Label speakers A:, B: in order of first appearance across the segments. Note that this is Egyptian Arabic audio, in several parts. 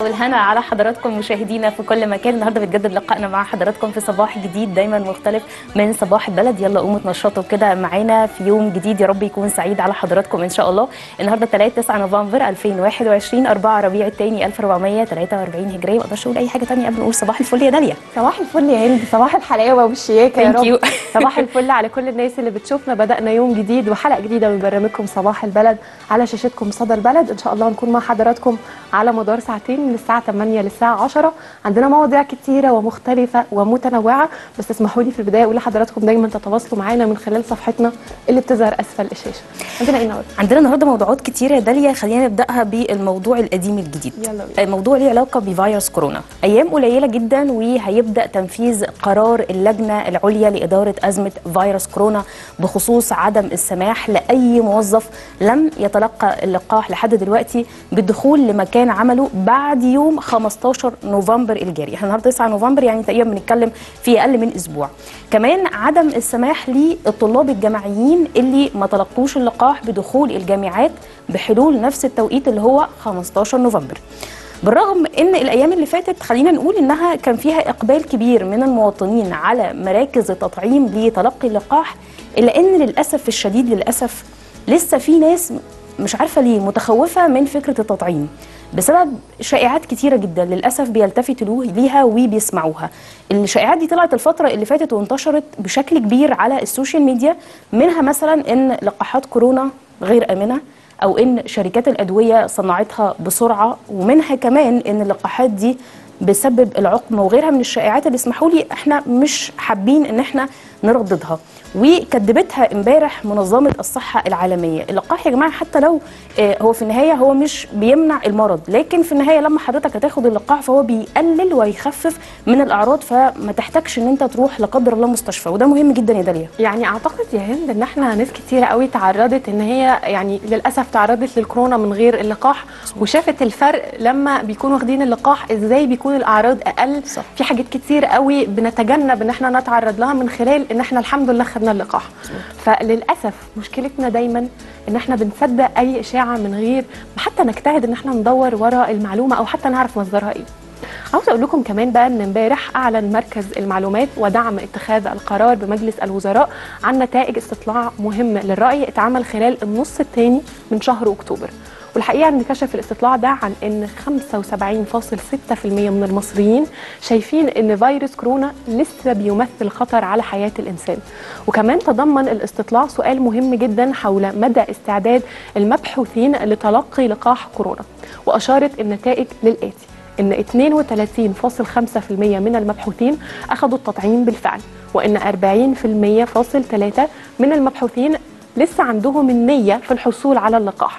A: والهنا على حضراتكم مشاهدينا في كل مكان النهارده بيتجدد لقائنا مع حضراتكم في صباح جديد دايما مختلف من صباح البلد يلا قوموا اتنشطوا كده معانا في يوم جديد يا رب يكون سعيد على حضراتكم ان شاء الله النهارده 3 9 نوفمبر 2021 4 ربيع الثاني 1443 هجريه ما اقدرش اقول اي حاجه ثانيه قبل ما اقول صباح الفل يا داليا
B: صباح الفل يا هند صباح الحلاوه والشياكه يا
A: Thank
B: رب
A: you.
B: صباح الفل على كل الناس اللي بتشوفنا بدأنا يوم جديد وحلقه جديده من برنامجكم صباح البلد على شاشتكم صدى البلد ان شاء الله نكون مع حضراتكم على مدار ساعتين من الساعه 8 للساعه 10 عندنا مواضيع كتيره ومختلفه ومتنوعه بس اسمحوا لي في البدايه اقول لحضراتكم دايما تتواصلوا معانا من خلال صفحتنا اللي بتظهر اسفل الشاشه عندنا ايه النهارده
A: عندنا النهارده موضوعات كتيره يا داليا خلينا نبداها بالموضوع القديم الجديد
B: يلا بينا.
A: الموضوع ليه علاقه بفيروس كورونا ايام قليله جدا وهيبدا تنفيذ قرار اللجنه العليا لاداره ازمه فيروس كورونا بخصوص عدم السماح لاي موظف لم يتلقى اللقاح لحد دلوقتي بالدخول لمكان عمله بعد يوم 15 نوفمبر الجاري احنا النهارده 9 نوفمبر يعني تقريبا بنتكلم في اقل من اسبوع كمان عدم السماح للطلاب الجامعيين اللي ما تلقوش اللقاح بدخول الجامعات بحلول نفس التوقيت اللي هو 15 نوفمبر بالرغم ان الايام اللي فاتت خلينا نقول انها كان فيها اقبال كبير من المواطنين على مراكز التطعيم لتلقي اللقاح الا ان للاسف الشديد للاسف لسه في ناس مش عارفه ليه متخوفه من فكره التطعيم بسبب شائعات كتيره جدا للاسف بيلتفتوا ليها وبيسمعوها الشائعات دي طلعت الفتره اللي فاتت وانتشرت بشكل كبير على السوشيال ميديا منها مثلا ان لقاحات كورونا غير امنه او ان شركات الادويه صنعتها بسرعه ومنها كمان ان اللقاحات دي بسبب العقم وغيرها من الشائعات اللي اسمحوا لي احنا مش حابين ان احنا نرددها وكدبتها امبارح منظمه الصحه العالميه اللقاح يا جماعه حتى لو آه، هو في النهايه هو مش بيمنع المرض لكن في النهايه لما حضرتك هتاخد اللقاح فهو بيقلل ويخفف من الاعراض فما تحتاجش ان انت تروح لا قدر الله مستشفى وده مهم جدا يا داليا
B: يعني اعتقد يا هند ان احنا ناس كتيره قوي تعرضت ان هي يعني للاسف تعرضت للكورونا من غير اللقاح وشافت الفرق لما بيكونوا واخدين اللقاح ازاي بيكون الاعراض اقل
A: صح.
B: في حاجات كتير قوي بنتجنب ان احنا نتعرض لها من خلال ان احنا الحمد لله خدنا اللقاح فللاسف مشكلتنا دايما ان احنا بنصدق اي اشاعه من غير ما حتى نجتهد ان احنا ندور ورا المعلومه او حتى نعرف مصدرها ايه عاوز اقول لكم كمان بقى ان امبارح اعلن مركز المعلومات ودعم اتخاذ القرار بمجلس الوزراء عن نتائج استطلاع مهم للراي اتعمل خلال النص الثاني من شهر اكتوبر والحقيقه ان كشف الاستطلاع ده عن ان 75.6% من المصريين شايفين ان فيروس كورونا لسه بيمثل خطر على حياه الانسان وكمان تضمن الاستطلاع سؤال مهم جدا حول مدى استعداد المبحوثين لتلقي لقاح كورونا واشارت النتائج للاتي ان 32.5% من المبحوثين اخذوا التطعيم بالفعل وان 40.3 من المبحوثين لسه عندهم النيه في الحصول على اللقاح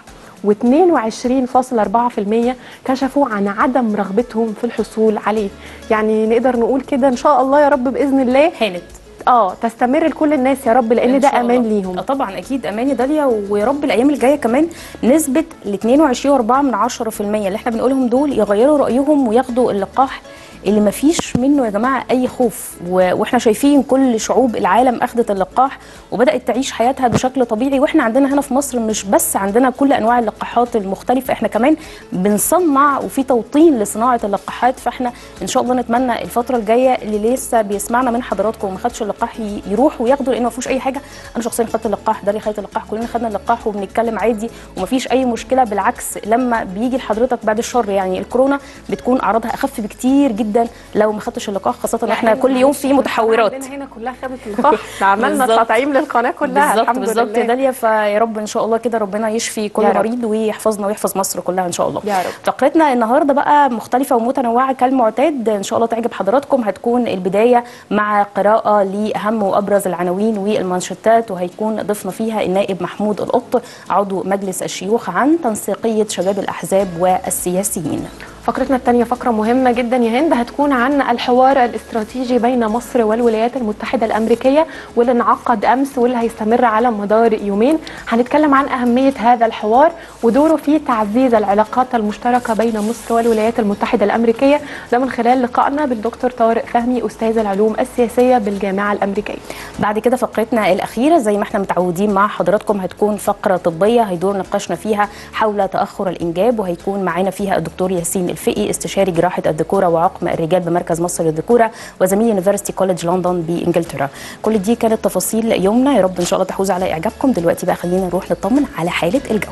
B: و22.4% كشفوا عن عدم رغبتهم في الحصول عليه يعني نقدر نقول كده ان شاء الله يا رب باذن الله
A: هانت
B: اه تستمر لكل الناس يا رب لان
A: إن
B: ده
A: شاء
B: امان
A: الله.
B: ليهم
A: آه طبعا اكيد امان يا داليا ويا رب الايام الجايه كمان نسبه ال 22.4 من 10% اللي احنا بنقولهم دول يغيروا رايهم وياخدوا اللقاح اللي ما فيش منه يا جماعه اي خوف و- واحنا شايفين كل شعوب العالم اخذت اللقاح وبدات تعيش حياتها بشكل طبيعي واحنا عندنا هنا في مصر مش بس عندنا كل انواع اللقاحات المختلفه احنا كمان بنصنع وفي توطين لصناعه اللقاحات فاحنا ان شاء الله نتمنى الفتره الجايه اللي لسه بيسمعنا من حضراتكم وما خدش اللقاح ي- يروح وياخده لانه ما فيهوش اي حاجه انا شخصيا خدت اللقاح داليا خدت اللقاح كلنا خدنا اللقاح وبنتكلم عادي وما فيش اي مشكله بالعكس لما بيجي لحضرتك بعد الشر يعني الكورونا بتكون اعراضها اخف بكتير جدا لو ما خدتش اللقاح خاصه ان احنا كل يوم في متحورات
B: عندنا هنا كلها خدت اللقاح احنا عملنا
A: بالظبط.
B: التطعيم للقناه كلها
A: بالظبط
B: الحمد
A: بالظبط
B: لله
A: يا داليا فيا رب ان شاء الله كده ربنا يشفي كل
B: يا رب.
A: مريض ويحفظنا ويحفظ مصر كلها ان شاء الله
B: يا رب.
A: فقرتنا النهارده بقى مختلفه ومتنوعه كالمعتاد ان شاء الله تعجب حضراتكم هتكون البدايه مع قراءه لاهم وابرز العناوين والمانشيتات وهيكون ضيفنا فيها النائب محمود القط عضو مجلس الشيوخ عن تنسيقيه شباب الاحزاب والسياسيين
B: فقرتنا الثانية فقرة مهمة جدا يا هند هتكون عن الحوار الاستراتيجي بين مصر والولايات المتحدة الأمريكية واللي انعقد أمس واللي هيستمر على مدار يومين هنتكلم عن أهمية هذا الحوار ودوره في تعزيز العلاقات المشتركة بين مصر والولايات المتحدة الأمريكية ده من خلال لقائنا بالدكتور طارق فهمي أستاذ العلوم السياسية بالجامعة الأمريكية
A: بعد كده فقرتنا الأخيرة زي ما احنا متعودين مع حضراتكم هتكون فقرة طبية هيدور نقاشنا فيها حول تأخر الإنجاب وهيكون معانا فيها الدكتور ياسين الفقي استشاري جراحه الذكوره وعقم الرجال بمركز مصر للذكوره وزميل يونيفرستي كوليدج لندن بانجلترا كل دي كانت تفاصيل يومنا يا رب ان شاء الله تحوز على اعجابكم دلوقتي بقى خلينا نروح نطمن على حاله الجو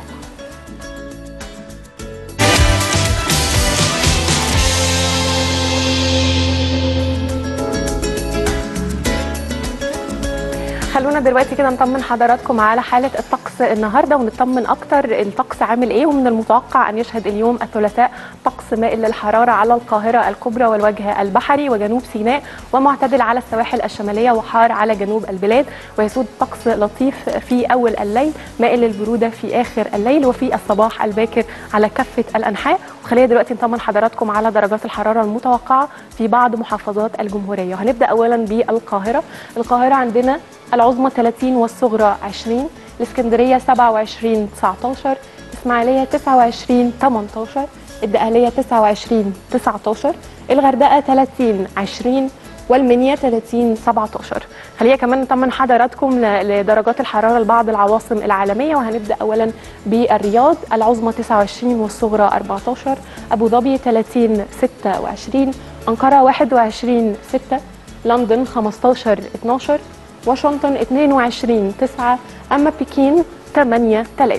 B: خلونا دلوقتي كده نطمن حضراتكم على حالة الطقس النهاردة ونطمن أكتر الطقس عامل إيه ومن المتوقع أن يشهد اليوم الثلاثاء طقس مائل للحرارة على القاهرة الكبرى والوجه البحري وجنوب سيناء ومعتدل على السواحل الشمالية وحار على جنوب البلاد ويسود طقس لطيف في أول الليل مائل للبرودة في آخر الليل وفي الصباح الباكر على كافة الأنحاء وخلينا دلوقتي نطمن حضراتكم على درجات الحرارة المتوقعة في بعض محافظات الجمهورية وهنبدأ أولا بالقاهرة القاهرة عندنا العظمى 30 والصغرى 20 الاسكندريه 27 19 اسماعيليه 29 18 الدقهليه 29 19 الغردقه 30 20 والمنيا 30 17 خلينا كمان نطمن حضراتكم ل- لدرجات الحراره لبعض العواصم العالميه وهنبدا اولا بالرياض العظمى 29 والصغرى 14 ابو ظبي 30 26 انقره 21 6 لندن 15 12 واشنطن 22 9 اما بكين 8 3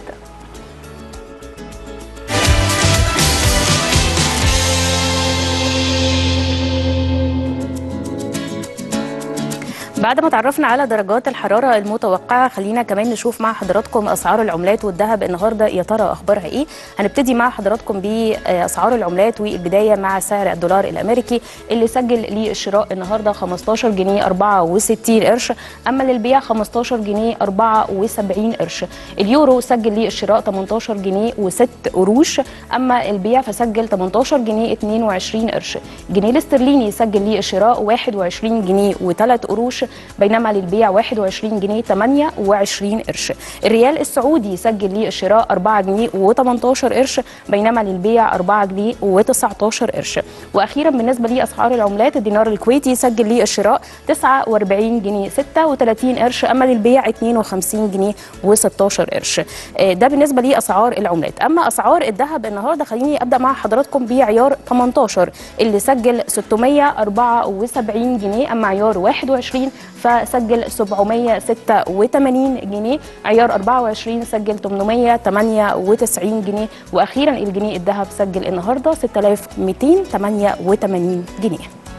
A: بعد ما تعرفنا على درجات الحرارة المتوقعة خلينا كمان نشوف مع حضراتكم أسعار العملات والذهب النهاردة يا ترى أخبارها إيه هنبتدي مع حضراتكم بأسعار العملات والبداية مع سعر الدولار الأمريكي اللي سجل للشراء النهاردة 15 جنيه 64 قرش أما للبيع 15 جنيه 74 قرش اليورو سجل للشراء 18 جنيه و6 قروش أما البيع فسجل 18 جنيه 22 قرش الجنيه الاسترليني سجل للشراء 21 جنيه و3 قروش بينما للبيع 21 جنيه 28 قرش الريال السعودي سجل للشراء 4 جنيه و18 قرش بينما للبيع 4 جنيه و19 قرش واخيرا بالنسبه لاسعار العملات الدينار الكويتي سجل للشراء 49 جنيه 36 قرش اما للبيع 52 جنيه و16 قرش آه، ده بالنسبه لاسعار العملات اما اسعار الذهب النهارده خليني ابدا مع حضراتكم بعيار 18 اللي سجل 674 جنيه اما عيار 21 فسجل 786 جنيه عيار 24 سجل 898 جنيه واخيرا الجنيه الذهب سجل النهارده 6288 جنيه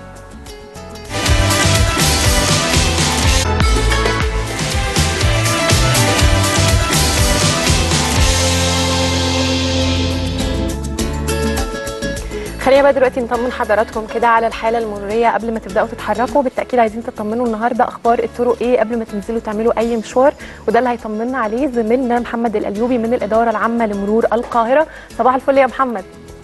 B: خلينا بقى دلوقتي نطمن حضراتكم كده على الحاله المروريه قبل ما تبداوا تتحركوا بالتاكيد عايزين تطمنوا النهارده اخبار الطرق ايه قبل ما تنزلوا تعملوا اي مشوار وده اللي هيطمنا عليه زميلنا محمد الايوبي من الاداره العامه لمرور القاهره صباح الفل يا محمد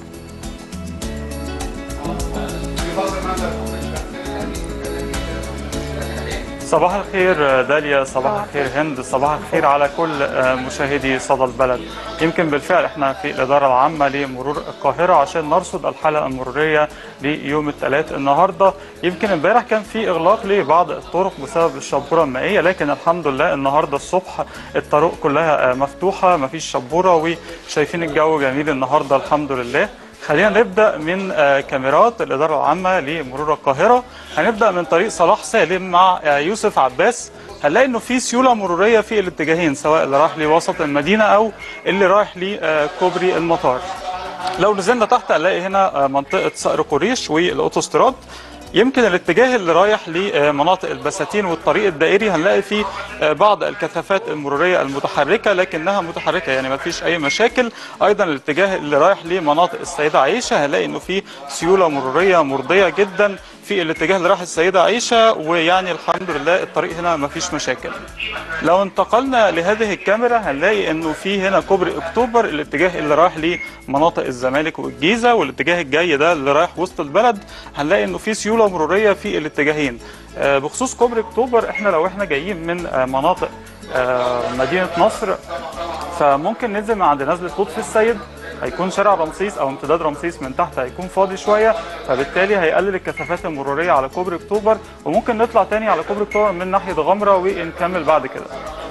C: صباح الخير داليا صباح الخير هند صباح الخير على كل مشاهدي صدى البلد يمكن بالفعل احنا في الإدارة العامة لمرور القاهرة عشان نرصد الحالة المرورية ليوم الثلاث النهاردة يمكن امبارح كان في إغلاق لبعض الطرق بسبب الشبورة المائية لكن الحمد لله النهاردة الصبح الطرق كلها مفتوحة مفيش شبورة وشايفين الجو جميل النهاردة الحمد لله خلينا نبدا من آه، كاميرات الاداره العامه لمرور القاهره هنبدا من طريق صلاح سالم مع آه، يوسف عباس هنلاقي انه في سيوله مروريه في الاتجاهين سواء اللي رايح لوسط المدينه او اللي رايح لكوبري المطار لو نزلنا تحت هنلاقي هنا آه، منطقه صقر قريش والاوتوستراد يمكن الاتجاه اللي رايح لمناطق البساتين والطريق الدائري هنلاقي فيه بعض الكثافات المروريه المتحركه لكنها متحركه يعني ما فيش اي مشاكل ايضا الاتجاه اللي رايح لمناطق السيده عائشه هنلاقي انه في سيوله مروريه مرضيه جدا في الاتجاه اللي راح السيده عائشه ويعني الحمد لله الطريق هنا ما فيش مشاكل لو انتقلنا لهذه الكاميرا هنلاقي انه في هنا كوبري اكتوبر الاتجاه اللي رايح لمناطق الزمالك والجيزه والاتجاه الجاي ده اللي رايح وسط البلد هنلاقي انه في سيوله مروريه في الاتجاهين آه، بخصوص كوبري اكتوبر احنا لو احنا جايين من آه، مناطق آه، مدينه نصر فممكن ننزل من عند نزله لطفي السيد هيكون شارع رمسيس او امتداد رمسيس من تحت هيكون فاضي شويه فبالتالي هيقلل الكثافات المروريه على كوبري اكتوبر وممكن نطلع تاني على كوبري اكتوبر من ناحيه غمره ونكمل بعد كده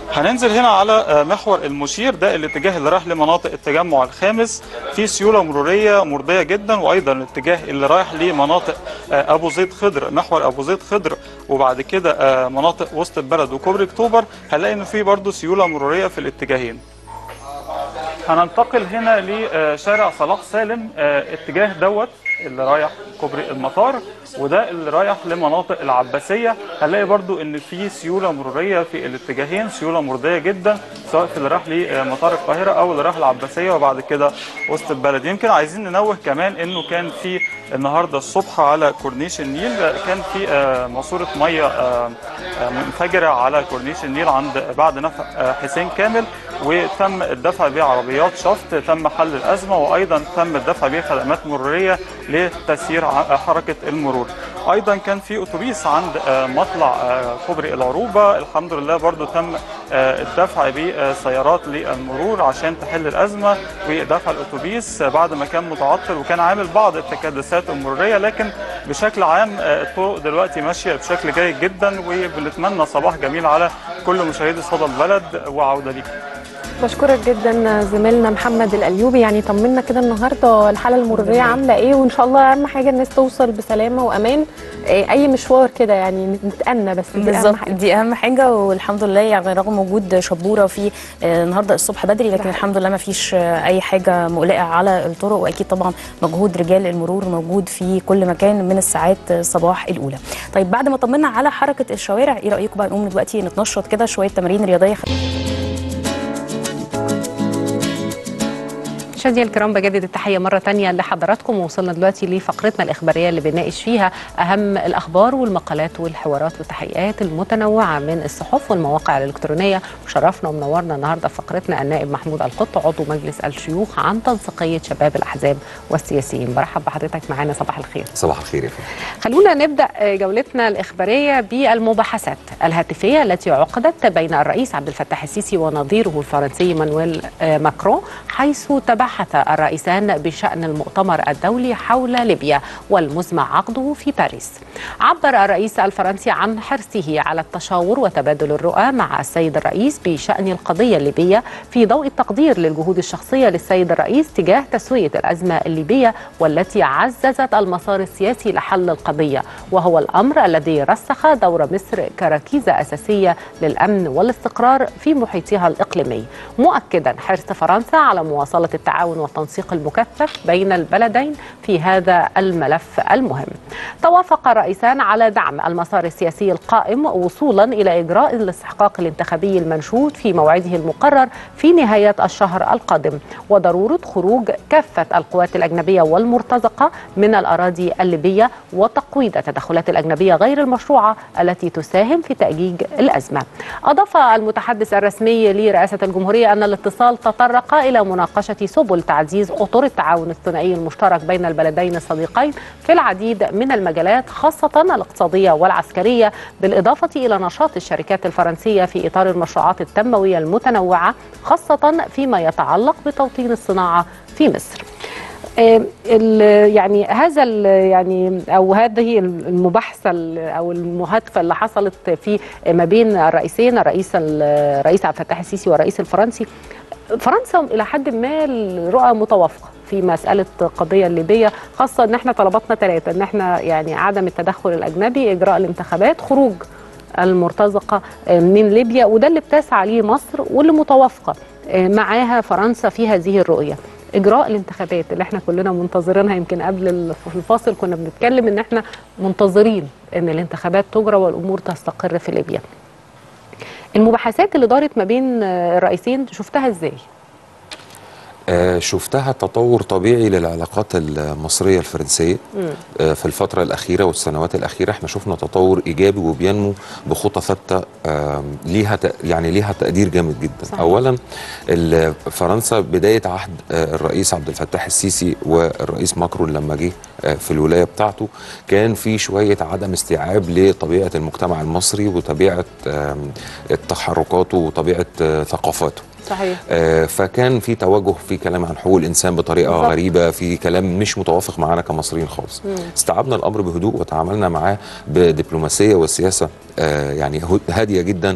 C: هننزل هنا على آه، محور المشير ده الاتجاه اللي رايح لمناطق التجمع الخامس في سيوله مروريه مرضيه جدا وايضا الاتجاه اللي رايح لمناطق آه، ابو زيد خضر محور ابو زيد خضر وبعد كده آه، مناطق وسط البلد وكوبري اكتوبر هنلاقي ان في برضه سيوله مروريه في الاتجاهين هننتقل هنا لشارع صلاح سالم آه، اتجاه دوت اللي رايح كوبري المطار وده اللي رايح لمناطق العباسيه هنلاقي برضو ان في سيوله مروريه في الاتجاهين سيوله مرضيه جدا سواء في اللي رايح لمطار القاهره او اللي رايح العباسيه وبعد كده وسط البلد يمكن عايزين ننوه كمان انه كان في النهارده الصبح على كورنيش النيل آه، كان في آه، ماسوره ميه آه، آه، منفجره على كورنيش النيل عند بعد نفق آه، حسين كامل وتم الدفع بعربيات شفط تم حل الازمه وايضا تم الدفع بخدمات مروريه لتسيير ع- حركه المرور. ايضا كان في اتوبيس عند آه، مطلع آه، كوبري العروبه الحمد لله برضو تم آه، الدفع بسيارات للمرور عشان تحل الازمه ودفع الاتوبيس آه، بعد ما كان متعطل وكان عامل بعض التكدسات المروريه لكن بشكل عام آه، الطرق دلوقتي ماشيه بشكل جيد جدا وبنتمنى صباح جميل على كل مشاهدي صدى البلد وعوده ليكم.
B: بشكرك جدا زميلنا محمد الايوبي يعني طمنا كده النهارده الحاله المروريه عامله ايه وان شاء الله اهم حاجه الناس توصل بسلامه وامان إيه، اي مشوار كده يعني نتأنى بس دي اهم
A: بالظبط
B: حاجه
A: دي اهم حاجه والحمد لله يعني رغم وجود شبوره في آه، النهارده الصبح بدري لكن الحمد لله ما فيش آه، اي حاجه مقلقه على الطرق واكيد طبعا مجهود رجال المرور موجود في كل مكان من الساعات الصباح الاولى طيب بعد ما طمنا على حركه الشوارع ايه رايكم بقى نقوم دلوقتي نتنشط كده شويه تمارين رياضيه
D: مشاهدينا الكرام بجدد التحية مرة تانية لحضراتكم ووصلنا دلوقتي لفقرتنا الإخبارية اللي بنناقش فيها أهم الأخبار والمقالات والحوارات والتحقيقات المتنوعة من الصحف والمواقع الإلكترونية وشرفنا ومنورنا النهاردة في فقرتنا النائب محمود القط عضو مجلس الشيوخ عن تنسيقية شباب الأحزاب والسياسيين برحب بحضرتك معانا صباح الخير
E: صباح الخير يا فندم
D: خلونا نبدا جولتنا الاخباريه بالمباحثات الهاتفيه التي عقدت بين الرئيس عبد الفتاح السيسي ونظيره الفرنسي مانويل آه، ماكرون حيث تباحث الرئيسان بشان المؤتمر الدولي حول ليبيا والمزمع عقده في باريس. عبر الرئيس الفرنسي عن حرصه على التشاور وتبادل الرؤى مع السيد الرئيس بشان القضيه الليبيه في ضوء التقدير للجهود الشخصيه للسيد الرئيس تجاه تسويه الازمه الليبيه والتي عززت المسار السياسي لحل القضيه وهو الامر الذي رسخ دور مصر كركيزه اساسيه للامن والاستقرار في محيطها الاقليمي مؤكدا حرص فرنسا على مواصله التعاون والتنسيق المكثف بين البلدين في هذا الملف المهم توافق الرئيسان على دعم المسار السياسي القائم وصولا الى اجراء الاستحقاق الانتخابي المنشود في موعده المقرر في نهايه الشهر القادم وضروره خروج كافه القوات الاجنبيه والمرتزقه من الاراضي الليبيه وتقويض التدخلات الاجنبيه غير المشروعه التي تساهم في تاجيج الازمه. اضاف المتحدث الرسمي لرئاسه الجمهوريه ان الاتصال تطرق الى مناقشه سبل تعزيز اطر التعاون الثنائي المشترك بين البلدين الصديقين في العديد من المجالات خاصه الاقتصاديه والعسكريه بالاضافه الى نشاط الشركات الفرنسيه في اطار المشروعات التنمويه المتنوعه خاصه فيما يتعلق بتوطين الصناعه في مصر. آه، ال- يعني هذا ال- يعني او هذه المباحثه ال- او المهاتفه اللي حصلت في ما بين الرئيسين الرئيس الرئيس عبد الفتاح السيسي والرئيس الفرنسي فرنسا الى حد ما الرؤى متوافقه في مساله القضيه الليبيه خاصه ان احنا طلباتنا ثلاثه ان احنا يعني عدم التدخل الاجنبي اجراء الانتخابات خروج المرتزقه من ليبيا وده اللي بتسعى ليه مصر واللي متوافقه معاها فرنسا في هذه الرؤيه اجراء الانتخابات اللي احنا كلنا منتظرينها يمكن قبل الف- الفاصل كنا بنتكلم ان احنا منتظرين ان الانتخابات تجرى والامور تستقر في ليبيا المباحثات اللي دارت ما بين آه، الرئيسين شفتها ازاي
E: آه، شفتها تطور طبيعي للعلاقات المصرية الفرنسية آه، في الفترة الأخيرة والسنوات الأخيرة احنا شفنا تطور إيجابي وبينمو بخطى ثابتة آه، ليها ت- يعني ليها تقدير جامد جدا
D: صحيح.
E: أولا ال- فرنسا بداية عهد آه، الرئيس عبد الفتاح السيسي والرئيس ماكرون لما جه آه، في الولاية بتاعته كان في شوية عدم استيعاب لطبيعة المجتمع المصري وطبيعة آم، تحركاته وطبيعة آه، ثقافاته
D: صحيح
E: آه، فكان في توجه في كلام عن حقوق الانسان بطريقه
D: بالظبط.
E: غريبه في كلام مش متوافق معانا كمصريين خالص استوعبنا الامر بهدوء وتعاملنا معاه بدبلوماسيه وسياسه آه، يعني هو- هاديه جدا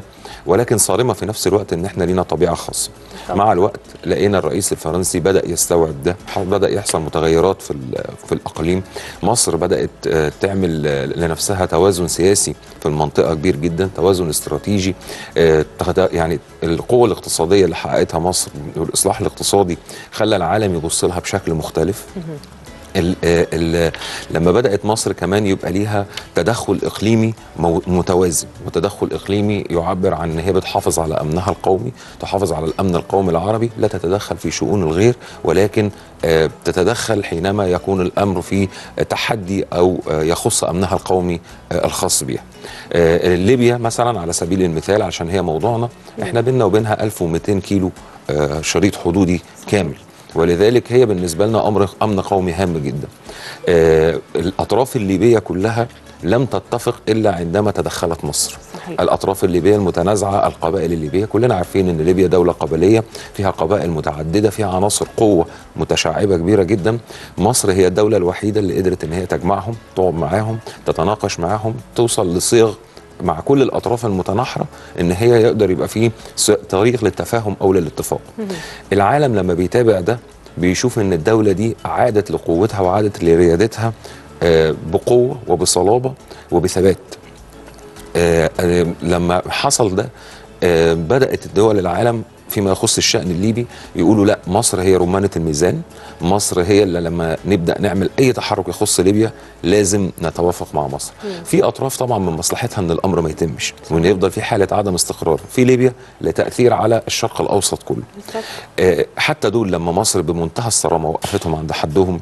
E: ولكن صارمه في نفس الوقت ان احنا لينا طبيعه خاصه مع الوقت لقينا الرئيس الفرنسي بدا يستوعب ده ح- بدا يحصل متغيرات في ال- في الاقاليم مصر بدات آه، تعمل آه، لنفسها توازن سياسي في المنطقه كبير جدا توازن استراتيجي آه، تغد- يعني القوه الاقتصاديه اللي حققتها مصر والاصلاح الاقتصادي خلى العالم يبص لها بشكل مختلف ال ال لما بدات مصر كمان يبقى ليها تدخل اقليمي مو- متوازن وتدخل اقليمي يعبر عن ان هي بتحافظ على امنها القومي تحافظ على الامن القومي العربي لا تتدخل في شؤون الغير ولكن آه، تتدخل حينما يكون الامر في تحدي او آه، يخص امنها القومي آه، الخاص بها آه، ليبيا مثلا على سبيل المثال عشان هي موضوعنا احنا بيننا وبينها 1200 كيلو آه، شريط حدودي كامل ولذلك هي بالنسبه لنا امر امن قومي هام جدا. آه الاطراف الليبيه كلها لم تتفق الا عندما تدخلت مصر.
D: صحيح.
E: الاطراف الليبيه المتنازعه القبائل الليبيه كلنا عارفين ان ليبيا دوله قبليه فيها قبائل متعدده فيها عناصر قوه متشعبه كبيره جدا. مصر هي الدوله الوحيده اللي قدرت ان هي تجمعهم، تقعد معاهم، تتناقش معاهم، توصل لصيغ مع كل الاطراف المتناحره ان هي يقدر يبقى فيه س- طريق للتفاهم او للاتفاق. العالم لما بيتابع ده بيشوف ان الدوله دي عادت لقوتها وعادت لريادتها آه، بقوه وبصلابه وبثبات. آه، آه، لما حصل ده آه، بدات الدول العالم فيما يخص الشأن الليبي يقولوا لا مصر هي رمانة الميزان مصر هي اللي لما نبدأ نعمل أي تحرك يخص ليبيا لازم نتوافق مع مصر في أطراف طبعا من مصلحتها أن الأمر ما يتمش وأن يفضل في حالة عدم استقرار في ليبيا لتأثير على الشرق الأوسط كله آه، حتى دول لما مصر بمنتهى الصرامة وقفتهم عند حدهم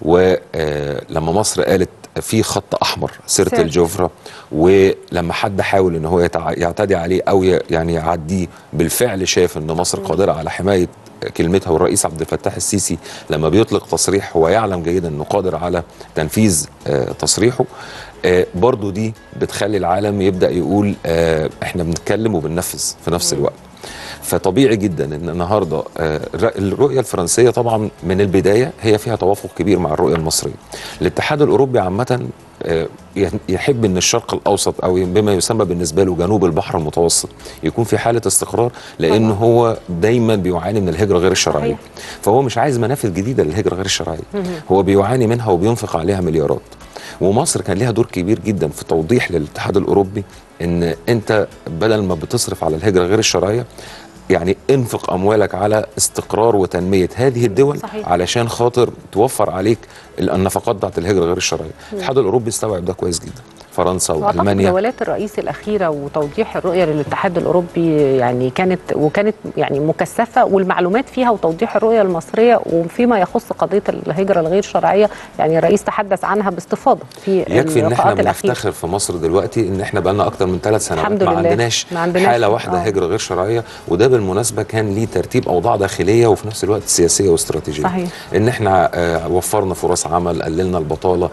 E: ولما مصر قالت في خط أحمر سيرة
B: سيرة.
E: الجفرة ولما حد حاول ان هو يتع- يعتدي عليه او ي- يعني يعديه بالفعل شاف ان مصر قادره على حمايه كلمتها والرئيس عبد الفتاح السيسي لما بيطلق تصريح هو يعلم جيدا انه قادر على تنفيذ آه، تصريحه آه، برضو دي بتخلي العالم يبدا يقول آه، احنا بنتكلم وبننفذ في نفس الوقت فطبيعي جدا ان النهارده آه، الر- الرؤيه الفرنسيه طبعا من البدايه هي فيها توافق كبير مع الرؤيه المصريه. الاتحاد الاوروبي عامه آه، يه- يحب ان الشرق الاوسط او بما يسمى بالنسبه له جنوب البحر المتوسط يكون في حاله استقرار لان هو دايما بيعاني من الهجره غير الشرعيه.
B: صحيح.
E: فهو مش عايز منافذ جديده للهجره غير الشرعيه. هو بيعاني منها وبينفق عليها مليارات. ومصر كان ليها دور كبير جدا في توضيح للاتحاد الاوروبي ان انت بدل ما بتصرف على الهجره غير الشرعيه يعني انفق اموالك على استقرار وتنميه هذه الدول
B: صحيح.
E: علشان خاطر توفر عليك ال- النفقات بتاعت الهجره غير الشرعيه. الاتحاد الاوروبي استوعب ده كويس جدا. فرنسا
D: واعتقد
E: والمانيا
D: جولات الرئيس الاخيره وتوضيح الرؤيه للاتحاد الاوروبي يعني كانت وكانت يعني مكثفه والمعلومات فيها وتوضيح الرؤيه المصريه وفيما يخص قضيه الهجره الغير شرعيه يعني الرئيس تحدث عنها باستفاضه في
E: يكفي ان احنا
D: اللقاءات الاخيره
E: بنفتخر في مصر دلوقتي ان احنا بقالنا اكتر من ثلاث سنوات
D: الحمد
E: ما
D: لله.
E: عندناش,
D: ما عندناش
E: حاله واحده
D: آه.
E: هجره غير شرعيه وده بالمناسبه كان ليه ترتيب اوضاع داخليه وفي نفس الوقت سياسيه واستراتيجيه
D: صحيح.
E: ان احنا آه، وفرنا فرص عمل قللنا البطاله آه،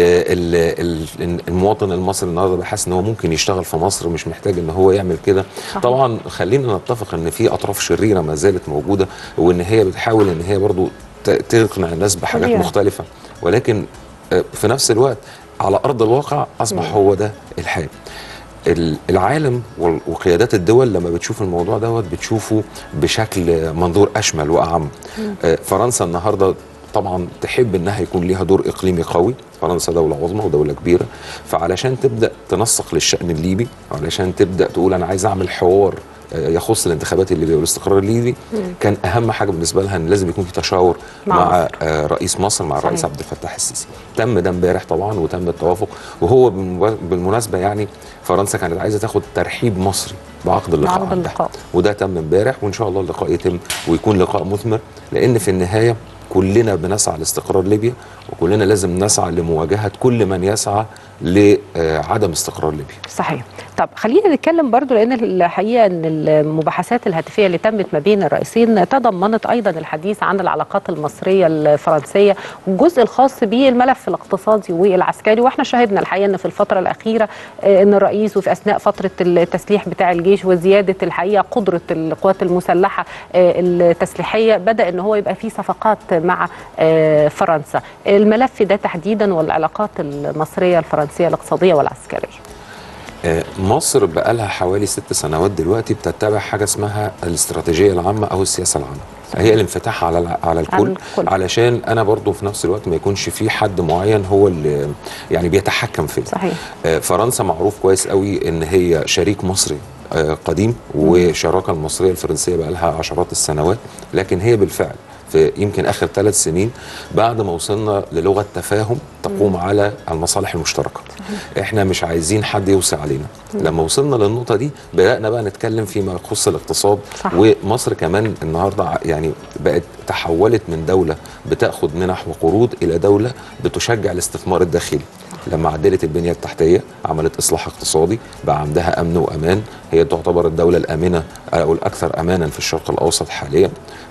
E: ال- ال- المواطن المصري النهارده بحس ان هو ممكن يشتغل في مصر مش محتاج ان هو يعمل كده
D: صحيح.
E: طبعا خلينا نتفق ان في اطراف شريره ما زالت موجوده وان هي بتحاول ان هي برضو ت- تقنع الناس بحاجات
B: طبيعي.
E: مختلفه ولكن آه، في نفس الوقت على ارض الواقع اصبح هو ده الحال ال- العالم وال- وقيادات الدول لما بتشوف الموضوع دوت بتشوفه بشكل منظور اشمل واعم آه، فرنسا النهارده طبعا تحب انها يكون ليها دور اقليمي قوي فرنسا دوله عظمى ودوله كبيره فعلشان تبدا تنسق للشان الليبي وعلشان تبدا تقول انا عايز اعمل حوار آه، يخص الانتخابات الليبيه والاستقرار الليبي كان اهم حاجه بالنسبه لها ان لازم يكون في تشاور
D: مع
E: مع,
D: مصر.
E: آه، رئيس مصر مع الرئيس
D: صحيح.
E: عبد الفتاح السيسي تم ده امبارح طبعا وتم التوافق وهو بالمب- بالمناسبه يعني فرنسا كانت عايزه تاخد ترحيب مصري بعقد اللقاء
D: بعقد
E: عندها.
D: اللقاء.
E: وده تم امبارح وان شاء الله اللقاء يتم ويكون لقاء مثمر لان في النهايه كلنا بنسعى لاستقرار ليبيا وكلنا لازم نسعى لمواجهه كل من يسعى لعدم استقرار ليبيا
D: صحيح طب خلينا نتكلم برضو لان الحقيقه ان المباحثات الهاتفيه اللي تمت ما بين الرئيسين تضمنت ايضا الحديث عن العلاقات المصريه الفرنسيه والجزء الخاص بالملف الاقتصادي والعسكري واحنا شاهدنا الحقيقه ان في الفتره الاخيره آه، ان الرئيس وفي اثناء فتره التسليح بتاع الجيش وزياده الحقيقه قدره القوات المسلحه آه، التسليحيه بدا ان هو يبقى في صفقات مع آه، فرنسا الملف ده تحديدا والعلاقات المصريه الفرنسيه الاقتصاديه والعسكريه
E: آه، مصر بقالها حوالي ست سنوات دلوقتي بتتبع حاجه اسمها الاستراتيجيه العامه او السياسه العامه هي الانفتاح على الع- على الكل,
D: الكل.
E: علشان انا برضو في نفس الوقت ما يكونش في حد معين هو اللي يعني بيتحكم فيه
D: صحيح
E: آه، فرنسا معروف كويس قوي ان هي شريك مصري آه، قديم والشراكه المصريه الفرنسيه بقى لها عشرات السنوات لكن هي بالفعل في يمكن اخر ثلاث سنين بعد ما وصلنا للغه تفاهم تقوم على المصالح المشتركه احنا مش عايزين حد يوصي علينا لما وصلنا للنقطه دي بدانا بقى نتكلم فيما يخص الاقتصاد
D: صح.
E: ومصر كمان النهارده ع- يعني بقت تحولت من دوله بتاخد منح وقروض الى دوله بتشجع الاستثمار الداخلي لما عدلت البنيه التحتيه عملت اصلاح اقتصادي بقى عندها امن وامان هي تعتبر الدوله الامنه او الاكثر امانا في الشرق الاوسط حاليا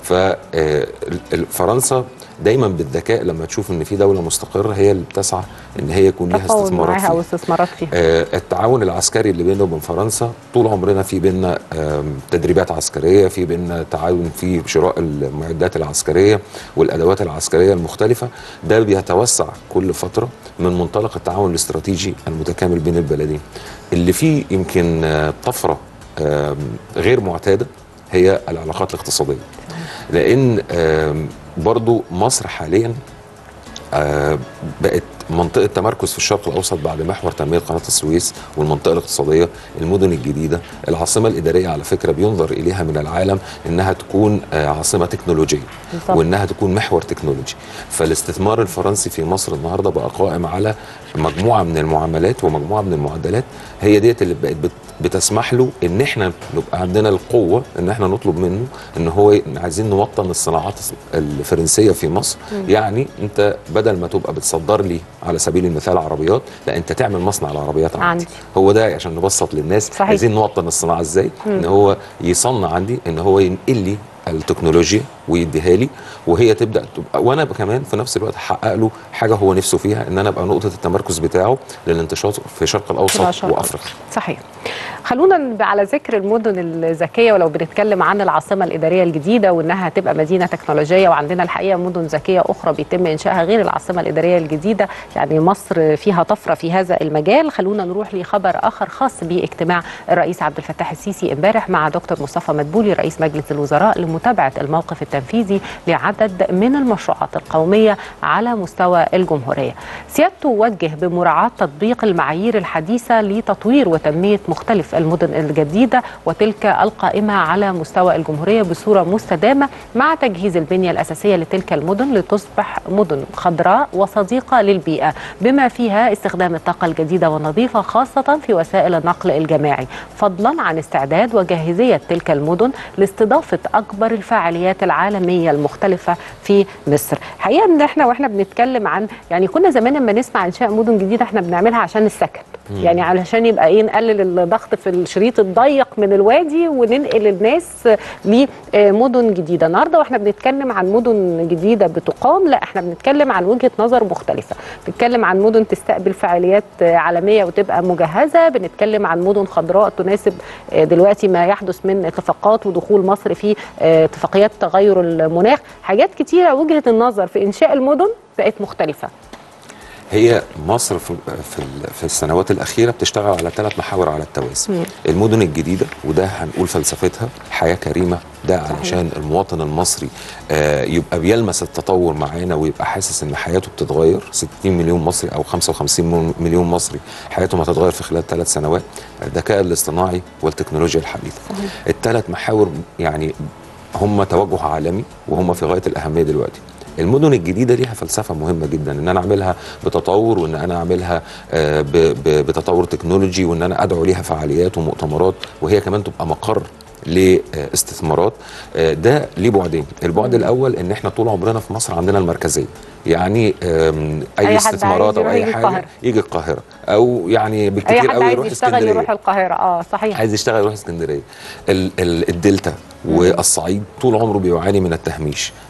E: ففرنسا دايما بالذكاء لما تشوف ان في دوله مستقره هي اللي بتسعى ان هي يكون لها
D: تفاوض
E: استثمارات
D: معاها او
E: فيها
D: استثمارات فيها
E: آه، التعاون العسكري اللي بيننا وبين فرنسا طول عمرنا في بيننا آم، تدريبات عسكريه في بيننا تعاون في شراء المعدات العسكريه والادوات العسكريه المختلفه ده بيتوسع كل فتره من منطلق التعاون الاستراتيجي المتكامل بين البلدين اللي فيه يمكن آه، طفره آم، غير معتاده هي العلاقات الاقتصاديه لان آم، برضو مصر حاليا آه، بقت منطقة تمركز في الشرق الأوسط بعد محور تنمية قناة السويس والمنطقة الاقتصادية المدن الجديدة العاصمة الإدارية على فكرة بينظر إليها من العالم إنها تكون آه، عاصمة تكنولوجية
D: بالظبط.
E: وإنها تكون محور تكنولوجي فالاستثمار الفرنسي في مصر النهاردة بقى قائم على مجموعة من المعاملات ومجموعة من المعدلات هي ديت اللي بقت بت- بتسمح له ان احنا نبقى عندنا القوه ان احنا نطلب منه ان هو ي- عايزين نوطن الصناعات الفرنسيه في مصر يعني انت بدل ما تبقى بتصدر لي على سبيل المثال عربيات لا انت تعمل مصنع العربيات عندي,
D: عندي.
E: هو ده عشان نبسط للناس
D: صحيح.
E: عايزين نوطن الصناعه ازاي ان هو يصنع عندي ان هو ينقل لي التكنولوجيا ويديها لي وهي تبدا تبقى وانا كمان في نفس الوقت احقق له حاجه هو نفسه فيها ان انا ابقى نقطه التمركز بتاعه للانتشار في الشرق الاوسط
D: الشرق
E: وافريقيا
D: صحيح خلونا ب- على ذكر المدن الذكيه ولو بنتكلم عن العاصمه الاداريه الجديده وانها هتبقى مدينه تكنولوجيه وعندنا الحقيقه مدن ذكيه اخرى بيتم انشائها غير العاصمه الاداريه الجديده يعني مصر فيها طفره في هذا المجال خلونا نروح لخبر اخر خاص باجتماع الرئيس عبد الفتاح السيسي امبارح مع دكتور مصطفى مدبولي رئيس مجلس الوزراء لمتابعه الموقف التنفيذي لعدد من المشروعات القوميه على مستوى الجمهوريه سيادته وجه بمراعاه تطبيق المعايير الحديثه لتطوير وتنميه مختلف المدن الجديده وتلك القائمه على مستوى الجمهوريه بصوره مستدامه مع تجهيز البنيه الاساسيه لتلك المدن لتصبح مدن خضراء وصديقه للبيئه بما فيها استخدام الطاقه الجديده والنظيفه خاصه في وسائل النقل الجماعي فضلا عن استعداد وجاهزيه تلك المدن لاستضافه اكبر الفعاليات العالميه المختلفه في مصر حقيقه ان احنا واحنا بنتكلم عن يعني كنا زمان لما نسمع انشاء مدن جديده احنا بنعملها عشان السكن يعني علشان يبقى ايه نقلل الضغط في الشريط الضيق من الوادي وننقل الناس لمدن جديده النهارده واحنا بنتكلم عن مدن جديده بتقام لا احنا بنتكلم عن وجهه نظر مختلفه بنتكلم عن مدن تستقبل فعاليات عالميه وتبقى مجهزه بنتكلم عن مدن خضراء تناسب دلوقتي ما يحدث من اتفاقات ودخول مصر في اتفاقيات تغير المناخ حاجات كتيره وجهه النظر في انشاء المدن بقت مختلفه
E: هي مصر في في, في السنوات الاخيره بتشتغل على ثلاث محاور على التوازي المدن الجديده وده هنقول فلسفتها حياه كريمه ده علشان المواطن المصري آه يبقى بيلمس التطور معانا ويبقى حاسس ان حياته بتتغير 60 مليون مصري او 55 مليون مصري حياتهم هتتغير في خلال ثلاث سنوات الذكاء الاصطناعي والتكنولوجيا الحديثه الثلاث محاور يعني هم توجه عالمي وهم في غايه الاهميه دلوقتي المدن الجديدة ليها فلسفة مهمة جدا ان انا اعملها بتطور وان انا اعملها بتطور تكنولوجي وان انا ادعو ليها فعاليات ومؤتمرات وهي كمان تبقى مقر لاستثمارات ده ليه بعدين البعد الاول ان احنا طول عمرنا في مصر عندنا المركزيه يعني اي, أي استثمارات او اي حاجه القاهرة. يجي القاهره او يعني بالكثير قوي يروح اسكندريه
D: يروح القاهره اه صحيح
E: عايز يشتغل يروح اسكندريه ال ال الدلتا والصعيد طول عمره بيعاني من التهميش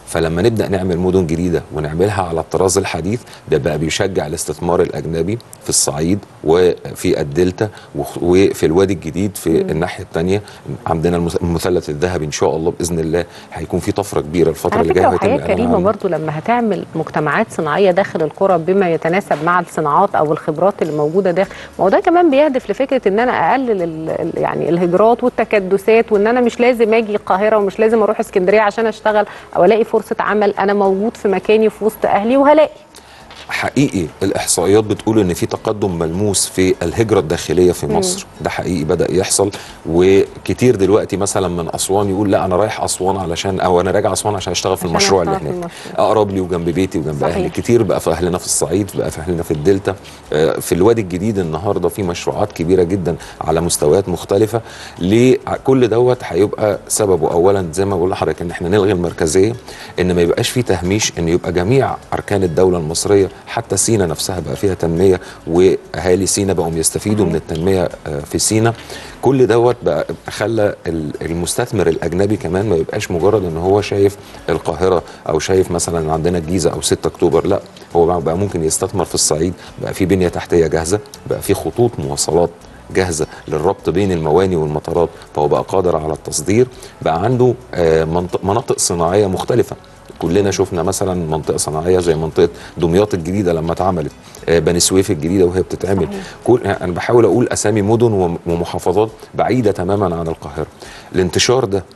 E: فلما نبدا نعمل مدن جديده ونعملها على الطراز الحديث ده بقى بيشجع الاستثمار الاجنبي في الصعيد وفي الدلتا وخ- وفي الوادي الجديد في الناحيه الثانيه عندنا المث- المثلث الذهبي ان شاء الله باذن الله هيكون في طفره كبيره الفتره
D: على
E: اللي جايه
D: فكره
E: وهيتم
D: وحياه
E: الإعلان
D: كريمه
E: عنها.
D: برضو لما هتعمل مجتمعات صناعيه داخل القرى بما يتناسب مع الصناعات او الخبرات اللي موجوده داخل ما هو ده كمان بيهدف لفكره ان انا اقلل ال- ال- يعني الهجرات والتكدسات وان انا مش لازم اجي القاهره ومش لازم اروح اسكندريه عشان اشتغل او الاقي فرصه عمل انا موجود في مكاني في وسط اهلي وهلاقي
E: حقيقي الاحصائيات بتقول ان في تقدم ملموس في الهجره الداخليه في مصر ده حقيقي بدا يحصل وكتير دلوقتي مثلا من اسوان يقول لا انا رايح اسوان علشان او انا راجع اسوان عشان اشتغل في
D: عشان
E: المشروع اللي
D: أشتغل في
E: هناك
D: المشروع.
E: اقرب لي وجنب بيتي وجنب
D: صحيح.
E: اهلي كتير بقى في اهلنا في الصعيد بقى في اهلنا في الدلتا آه، في الوادي الجديد النهارده في مشروعات كبيره جدا على مستويات مختلفه ليه كل دوت هيبقى سببه اولا زي ما بقول لحضرتك ان احنا نلغي المركزيه ان ما يبقاش في تهميش ان يبقى جميع اركان الدوله المصريه حتى سينا نفسها بقى فيها تنميه واهالي سينا بقوا يستفيدوا من التنميه آه، في سينا كل دوت بقى خلى ال- المستثمر الاجنبي كمان ما يبقاش مجرد ان هو شايف القاهره او شايف مثلا عندنا الجيزه او 6 اكتوبر لا هو بقى- بقى ممكن يستثمر في الصعيد بقى في بنيه تحتيه جاهزه بقى في خطوط مواصلات جاهزه للربط بين المواني والمطارات فهو بقى قادر على التصدير بقى عنده آه، منطق- مناطق صناعيه مختلفه كلنا شفنا مثلا منطقه صناعيه زي منطقه دمياط الجديده لما اتعملت آه، بني سويف الجديده وهي بتتعمل كل انا بحاول اقول اسامي مدن وم- ومحافظات بعيده تماما عن القاهره الانتشار ده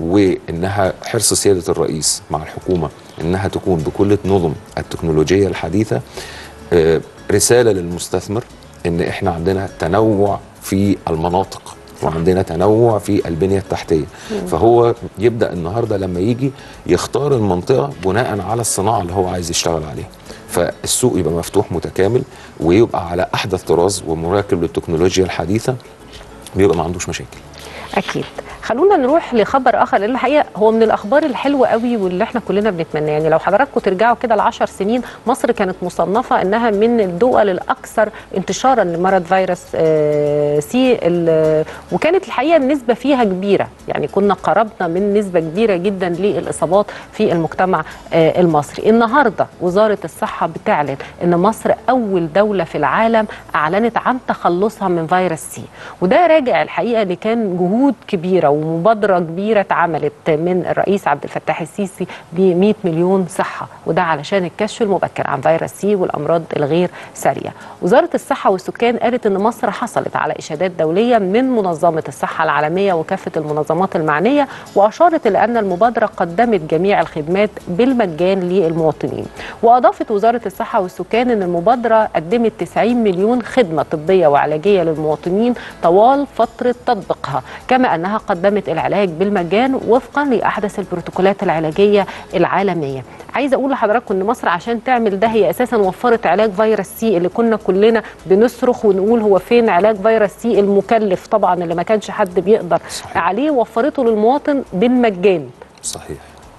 E: وانها حرص سياده الرئيس مع الحكومه انها تكون بكل نظم التكنولوجيه الحديثه آه، رساله للمستثمر ان احنا عندنا تنوع في المناطق وعندنا تنوع في البنيه التحتيه فهو يبدا النهارده لما يجي يختار المنطقه بناء على الصناعه اللي هو عايز يشتغل عليها فالسوق يبقى مفتوح متكامل ويبقى على احدث طراز ومراكب للتكنولوجيا الحديثه بيبقى ما عندوش مشاكل
D: اكيد خلونا نروح لخبر اخر لان الحقيقه هو من الاخبار الحلوه قوي واللي احنا كلنا بنتمناه يعني لو حضراتكم ترجعوا كده لعشر سنين مصر كانت مصنفه انها من الدول الاكثر انتشارا لمرض فيروس آه، سي ال- وكانت الحقيقه النسبه فيها كبيره يعني كنا قربنا من نسبه كبيره جدا للاصابات في المجتمع آه، المصري النهارده وزاره الصحه بتعلن ان مصر اول دوله في العالم اعلنت عن تخلصها من فيروس سي وده راجع الحقيقه اللي كان جهود كبيره ومبادره كبيره اتعملت من الرئيس عبد الفتاح السيسي ب 100 مليون صحه وده علشان الكشف المبكر عن فيروس سي والامراض الغير ساريه وزاره الصحه والسكان قالت ان مصر حصلت على اشادات دوليه من منظمه الصحه العالميه وكافه المنظمات المعنيه واشارت الى ان المبادره قدمت جميع الخدمات بالمجان للمواطنين واضافت وزاره الصحه والسكان ان المبادره قدمت 90 مليون خدمه طبيه وعلاجيه للمواطنين طوال فتره تطبيقها كما انها قدمت العلاج بالمجان وفقا لاحدث البروتوكولات العلاجيه العالميه عايزه اقول لحضراتكم ان مصر عشان تعمل ده هي اساسا وفرت علاج فيروس سي اللي كنا كلنا بنصرخ ونقول هو فين علاج فيروس سي المكلف طبعا اللي ما كانش حد بيقدر
E: صحيح.
D: عليه وفرته للمواطن بالمجان
E: صحيح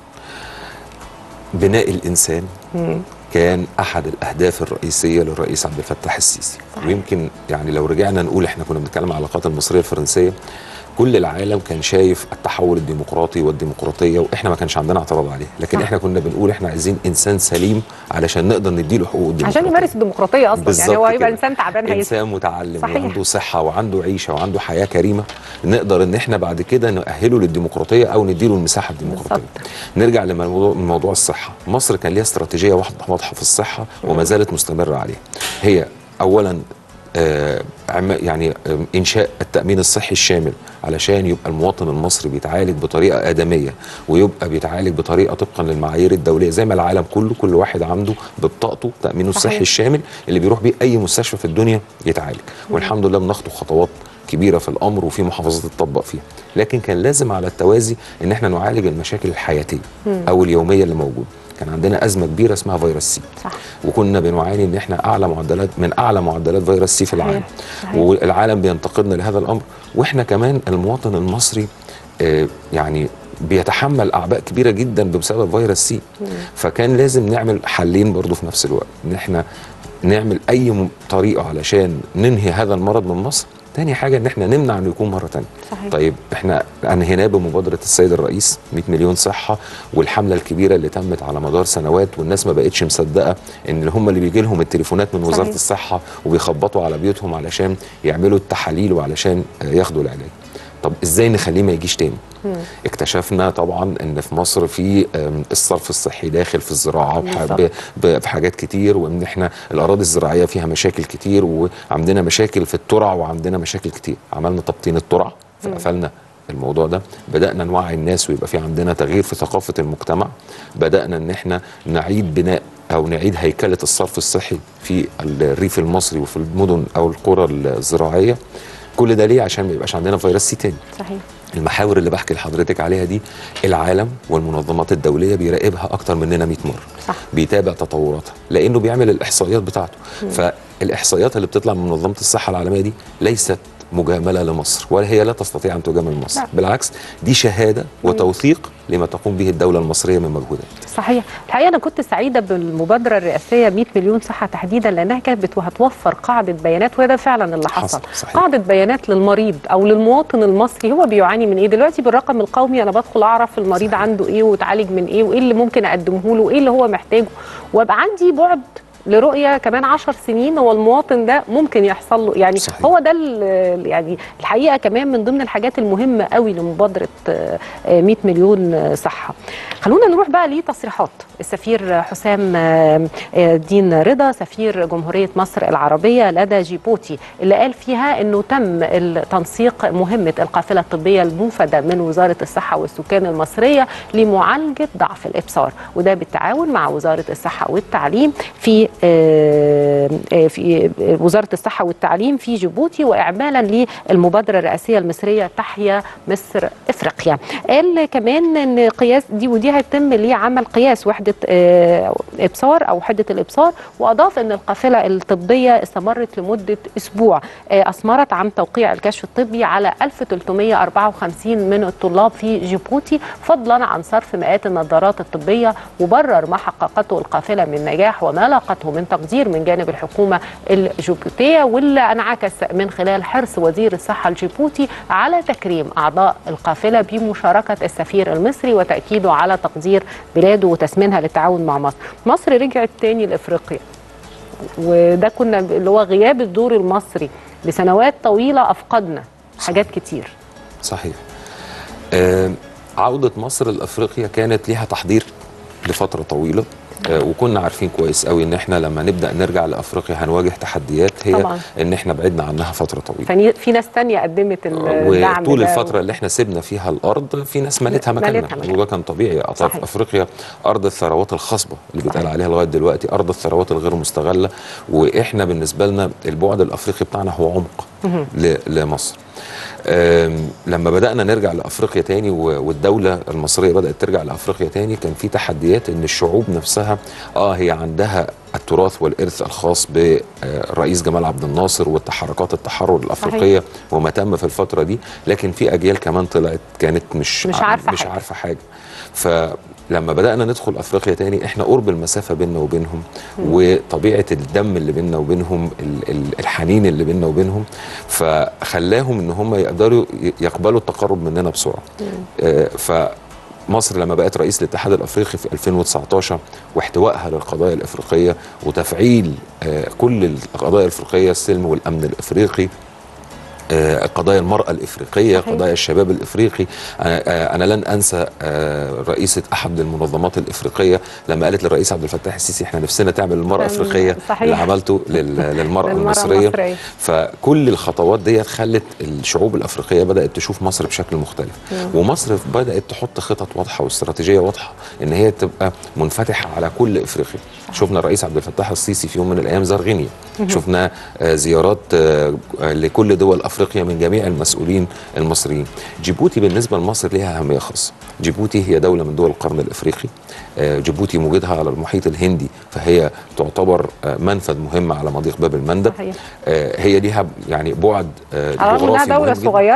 E: بناء الانسان كان احد الاهداف الرئيسيه للرئيس عبد الفتاح السيسي
D: صحيح.
E: ويمكن يعني لو رجعنا نقول احنا كنا بنتكلم على العلاقات المصريه الفرنسيه كل العالم كان شايف التحول الديمقراطي والديمقراطيه واحنا ما كانش عندنا اعتراض عليه لكن
D: صح.
E: احنا كنا بنقول احنا عايزين انسان سليم علشان نقدر نديله حقوقه الديمقراطيه
D: عشان يمارس الديمقراطيه اصلا يعني هو
E: بالظبط
D: يبقى
E: كده.
D: انسان تعبان هيسمع
E: انسان متعلم
D: صحيح.
E: وعنده صحه وعنده عيشه وعنده حياه كريمه نقدر ان احنا بعد كده نأهله للديمقراطيه او نديله المساحه الديمقراطيه
D: بالظبط.
E: نرجع لموضوع موضوع الصحه مصر كان ليها استراتيجيه واحده واضحه في الصحه وما زالت مستمره عليها هي اولا آه عم- يعني آه، انشاء التامين الصحي الشامل علشان يبقى المواطن المصري بيتعالج بطريقه ادميه ويبقى بيتعالج بطريقه طبقا للمعايير الدوليه زي ما العالم كله كل واحد عنده ببطاقته تامينه
D: صحيح.
E: الصحي الشامل اللي بيروح بيه اي مستشفى في الدنيا يتعالج والحمد لله بنخطو خطوات كبيره في الامر وفي محافظات تطبق فيها لكن كان لازم على التوازي ان احنا نعالج المشاكل الحياتيه او اليوميه اللي موجوده كان عندنا ازمه كبيره اسمها فيروس سي
D: صح
E: وكنا بنعاني ان احنا اعلى معدلات من اعلى معدلات فيروس سي في العالم
D: صحيح.
E: والعالم بينتقدنا لهذا الامر واحنا كمان المواطن المصري آه، يعني بيتحمل اعباء كبيره جدا بسبب فيروس سي فكان لازم نعمل حلين برضو في نفس الوقت ان احنا نعمل اي م- طريقه علشان ننهي هذا المرض من مصر تاني حاجه ان احنا نمنع انه يكون مره تانية
B: صحيح.
E: طيب احنا انهيناه بمبادره السيد الرئيس 100 مليون صحه والحمله الكبيره اللي تمت على مدار سنوات والناس ما بقتش مصدقه ان هم اللي بيجي لهم التليفونات من وزاره
B: صحيح.
E: الصحه وبيخبطوا على بيوتهم علشان يعملوا التحاليل وعلشان آه، ياخدوا العلاج طب ازاي نخليه ما يجيش تاني اكتشفنا طبعا ان في مصر في آم، الصرف الصحي داخل في الزراعه بح-
B: بالظبط.
E: ب- ب- في حاجات كتير وان احنا الاراضي الزراعيه فيها مشاكل كتير وعندنا مشاكل في الترع وعندنا مشاكل كتير عملنا تبطين الترع فقفلنا الموضوع ده بدانا نوعي الناس ويبقى في عندنا تغيير في ثقافه المجتمع بدانا ان احنا نعيد بناء او نعيد هيكله الصرف الصحي في الريف المصري وفي المدن او القرى الزراعيه كل ده ليه عشان ما يبقاش عندنا فيروس سي تاني
B: صحيح
E: المحاور اللي بحكي لحضرتك عليها دي العالم والمنظمات الدوليه بيراقبها اكتر مننا 100 مره
B: صح.
E: بيتابع تطوراتها لانه بيعمل الاحصائيات بتاعته فالاحصائيات اللي بتطلع من منظمه الصحه العالميه دي ليست مجامله لمصر ولا هي لا تستطيع ان تجامل مصر
B: لا.
E: بالعكس دي شهاده وتوثيق لما تقوم به الدوله المصريه من مجهودات
B: صحيح الحقيقه انا كنت سعيده بالمبادره الرئاسيه 100 مليون صحه تحديدا لانها كانت بت- هتوفر قاعده بيانات وده فعلا اللي حصل,
E: حصل، صحيح.
B: قاعده بيانات للمريض او للمواطن المصري هو بيعاني من ايه دلوقتي بالرقم القومي انا بدخل اعرف المريض
E: صحيح.
B: عنده ايه وتعالج من ايه وايه اللي ممكن اقدمه له وايه اللي هو محتاجه وابقى عندي بعد لرؤيه كمان عشر سنين هو المواطن ده ممكن يحصل له يعني
E: صحيح.
B: هو ده ال- يعني الحقيقه كمان من ضمن الحاجات المهمه قوي لمبادره آه، آه، 100 مليون آه، صحه خلونا نروح بقى لتصريحات السفير حسام آه، آه، الدين رضا سفير جمهوريه مصر العربيه لدى جيبوتي اللي قال فيها انه تم التنسيق مهمه القافله الطبيه الموفده من وزاره الصحه والسكان المصريه لمعالجه ضعف الابصار وده بالتعاون مع وزاره الصحه والتعليم في آه، آه، في وزاره الصحه والتعليم في جيبوتي واعمالا للمبادره الرئاسيه المصريه تحيا مصر افريقيا قال كمان ان قياس دي ودي هيتم لعمل قياس وحده آه، ابصار او وحده الابصار واضاف ان القافله الطبيه استمرت لمده اسبوع آه، اثمرت عن توقيع الكشف الطبي على 1354 من الطلاب في جيبوتي فضلا عن صرف مئات النظارات الطبيه وبرر ما حققته القافله من نجاح وما لاقته من تقدير من جانب الحكومه الجيبوتيه واللي انعكس من خلال حرص وزير الصحه الجيبوتي على تكريم اعضاء القافله بمشاركه السفير المصري وتاكيده على تقدير بلاده وتسمينها للتعاون مع مصر. مصر رجعت تاني لافريقيا وده كنا اللي هو غياب الدور المصري لسنوات طويله افقدنا حاجات كتير.
E: صحيح آه عودة مصر لأفريقيا كانت ليها تحضير لفترة طويلة آه وكنا عارفين كويس قوي ان احنا لما نبدا نرجع لافريقيا هنواجه تحديات هي
B: طبعاً.
E: ان احنا بعدنا عنها فتره طويله
B: فني- في ناس تانية قدمت الدعم
E: وطول
B: ده
E: الفترة اللي احنا سبنا فيها الأرض في ناس مالتها مكاننا
B: مالتها مكاننا.
E: وده كان طبيعي أطراف
B: صحيح.
E: أفريقيا أرض الثروات الخصبة اللي بيتقال
B: صحيح.
E: عليها لغاية دلوقتي أرض الثروات الغير مستغلة وإحنا بالنسبة لنا البعد الأفريقي بتاعنا هو عمق ل- لمصر آم، لما بدأنا نرجع لأفريقيا تاني و- والدولة المصرية بدأت ترجع لأفريقيا تاني كان في تحديات إن الشعوب نفسها آه هي عندها التراث والإرث الخاص بالرئيس جمال عبد الناصر والتحركات التحرر الأفريقية وما تم في الفترة دي لكن في أجيال كمان طلعت كانت مش
B: مش
E: ع-
B: عارفة
E: مش
B: حاجة.
E: عارفة حاجة فلما بدأنا ندخل أفريقيا تاني إحنا قرب المسافة بيننا وبينهم وطبيعة الدم اللي بيننا وبينهم ال- ال- الحنين اللي بيننا وبينهم فخلاهم إن هم يقدروا ي- يقبلوا التقرب مننا بسرعة آه، فمصر لما بقت رئيس الاتحاد الافريقي في 2019 واحتوائها للقضايا الافريقيه وتفعيل آه، كل القضايا الافريقيه السلم والامن الافريقي آه، قضايا المرأة الإفريقية
B: صحيح.
E: قضايا الشباب الإفريقي أنا, آه، أنا لن أنسى آه، رئيسة أحد المنظمات الإفريقية لما قالت للرئيس عبد الفتاح السيسي إحنا نفسنا تعمل المرأة
B: كان-
E: الإفريقية
B: صحيح.
E: اللي عملته لل- للمرأة
B: للمرأة
E: المصرية
B: المصرية.
E: فكل الخطوات ديت خلت الشعوب الافريقيه بدات تشوف مصر بشكل مختلف ومصر بدات تحط خطط واضحه واستراتيجيه واضحه ان هي تبقى منفتحه على كل افريقيا شفنا الرئيس عبد الفتاح السيسي في يوم من الايام زار غينيا شفنا آه، زيارات آه، آه، لكل دول افريقيا من جميع المسؤولين المصريين جيبوتي بالنسبه لمصر ليها اهميه خاصه جيبوتي هي دوله من دول القرن الافريقي آه، جيبوتي موجودها على المحيط الهندي فهي تعتبر آه، منفذ مهم على مضيق باب المندب
B: صحيح.
E: آه، هي ليها يعني بعد آه،
B: على الرغم انها
E: جغرافي
B: دوله
E: مهم جداً.
B: صغيره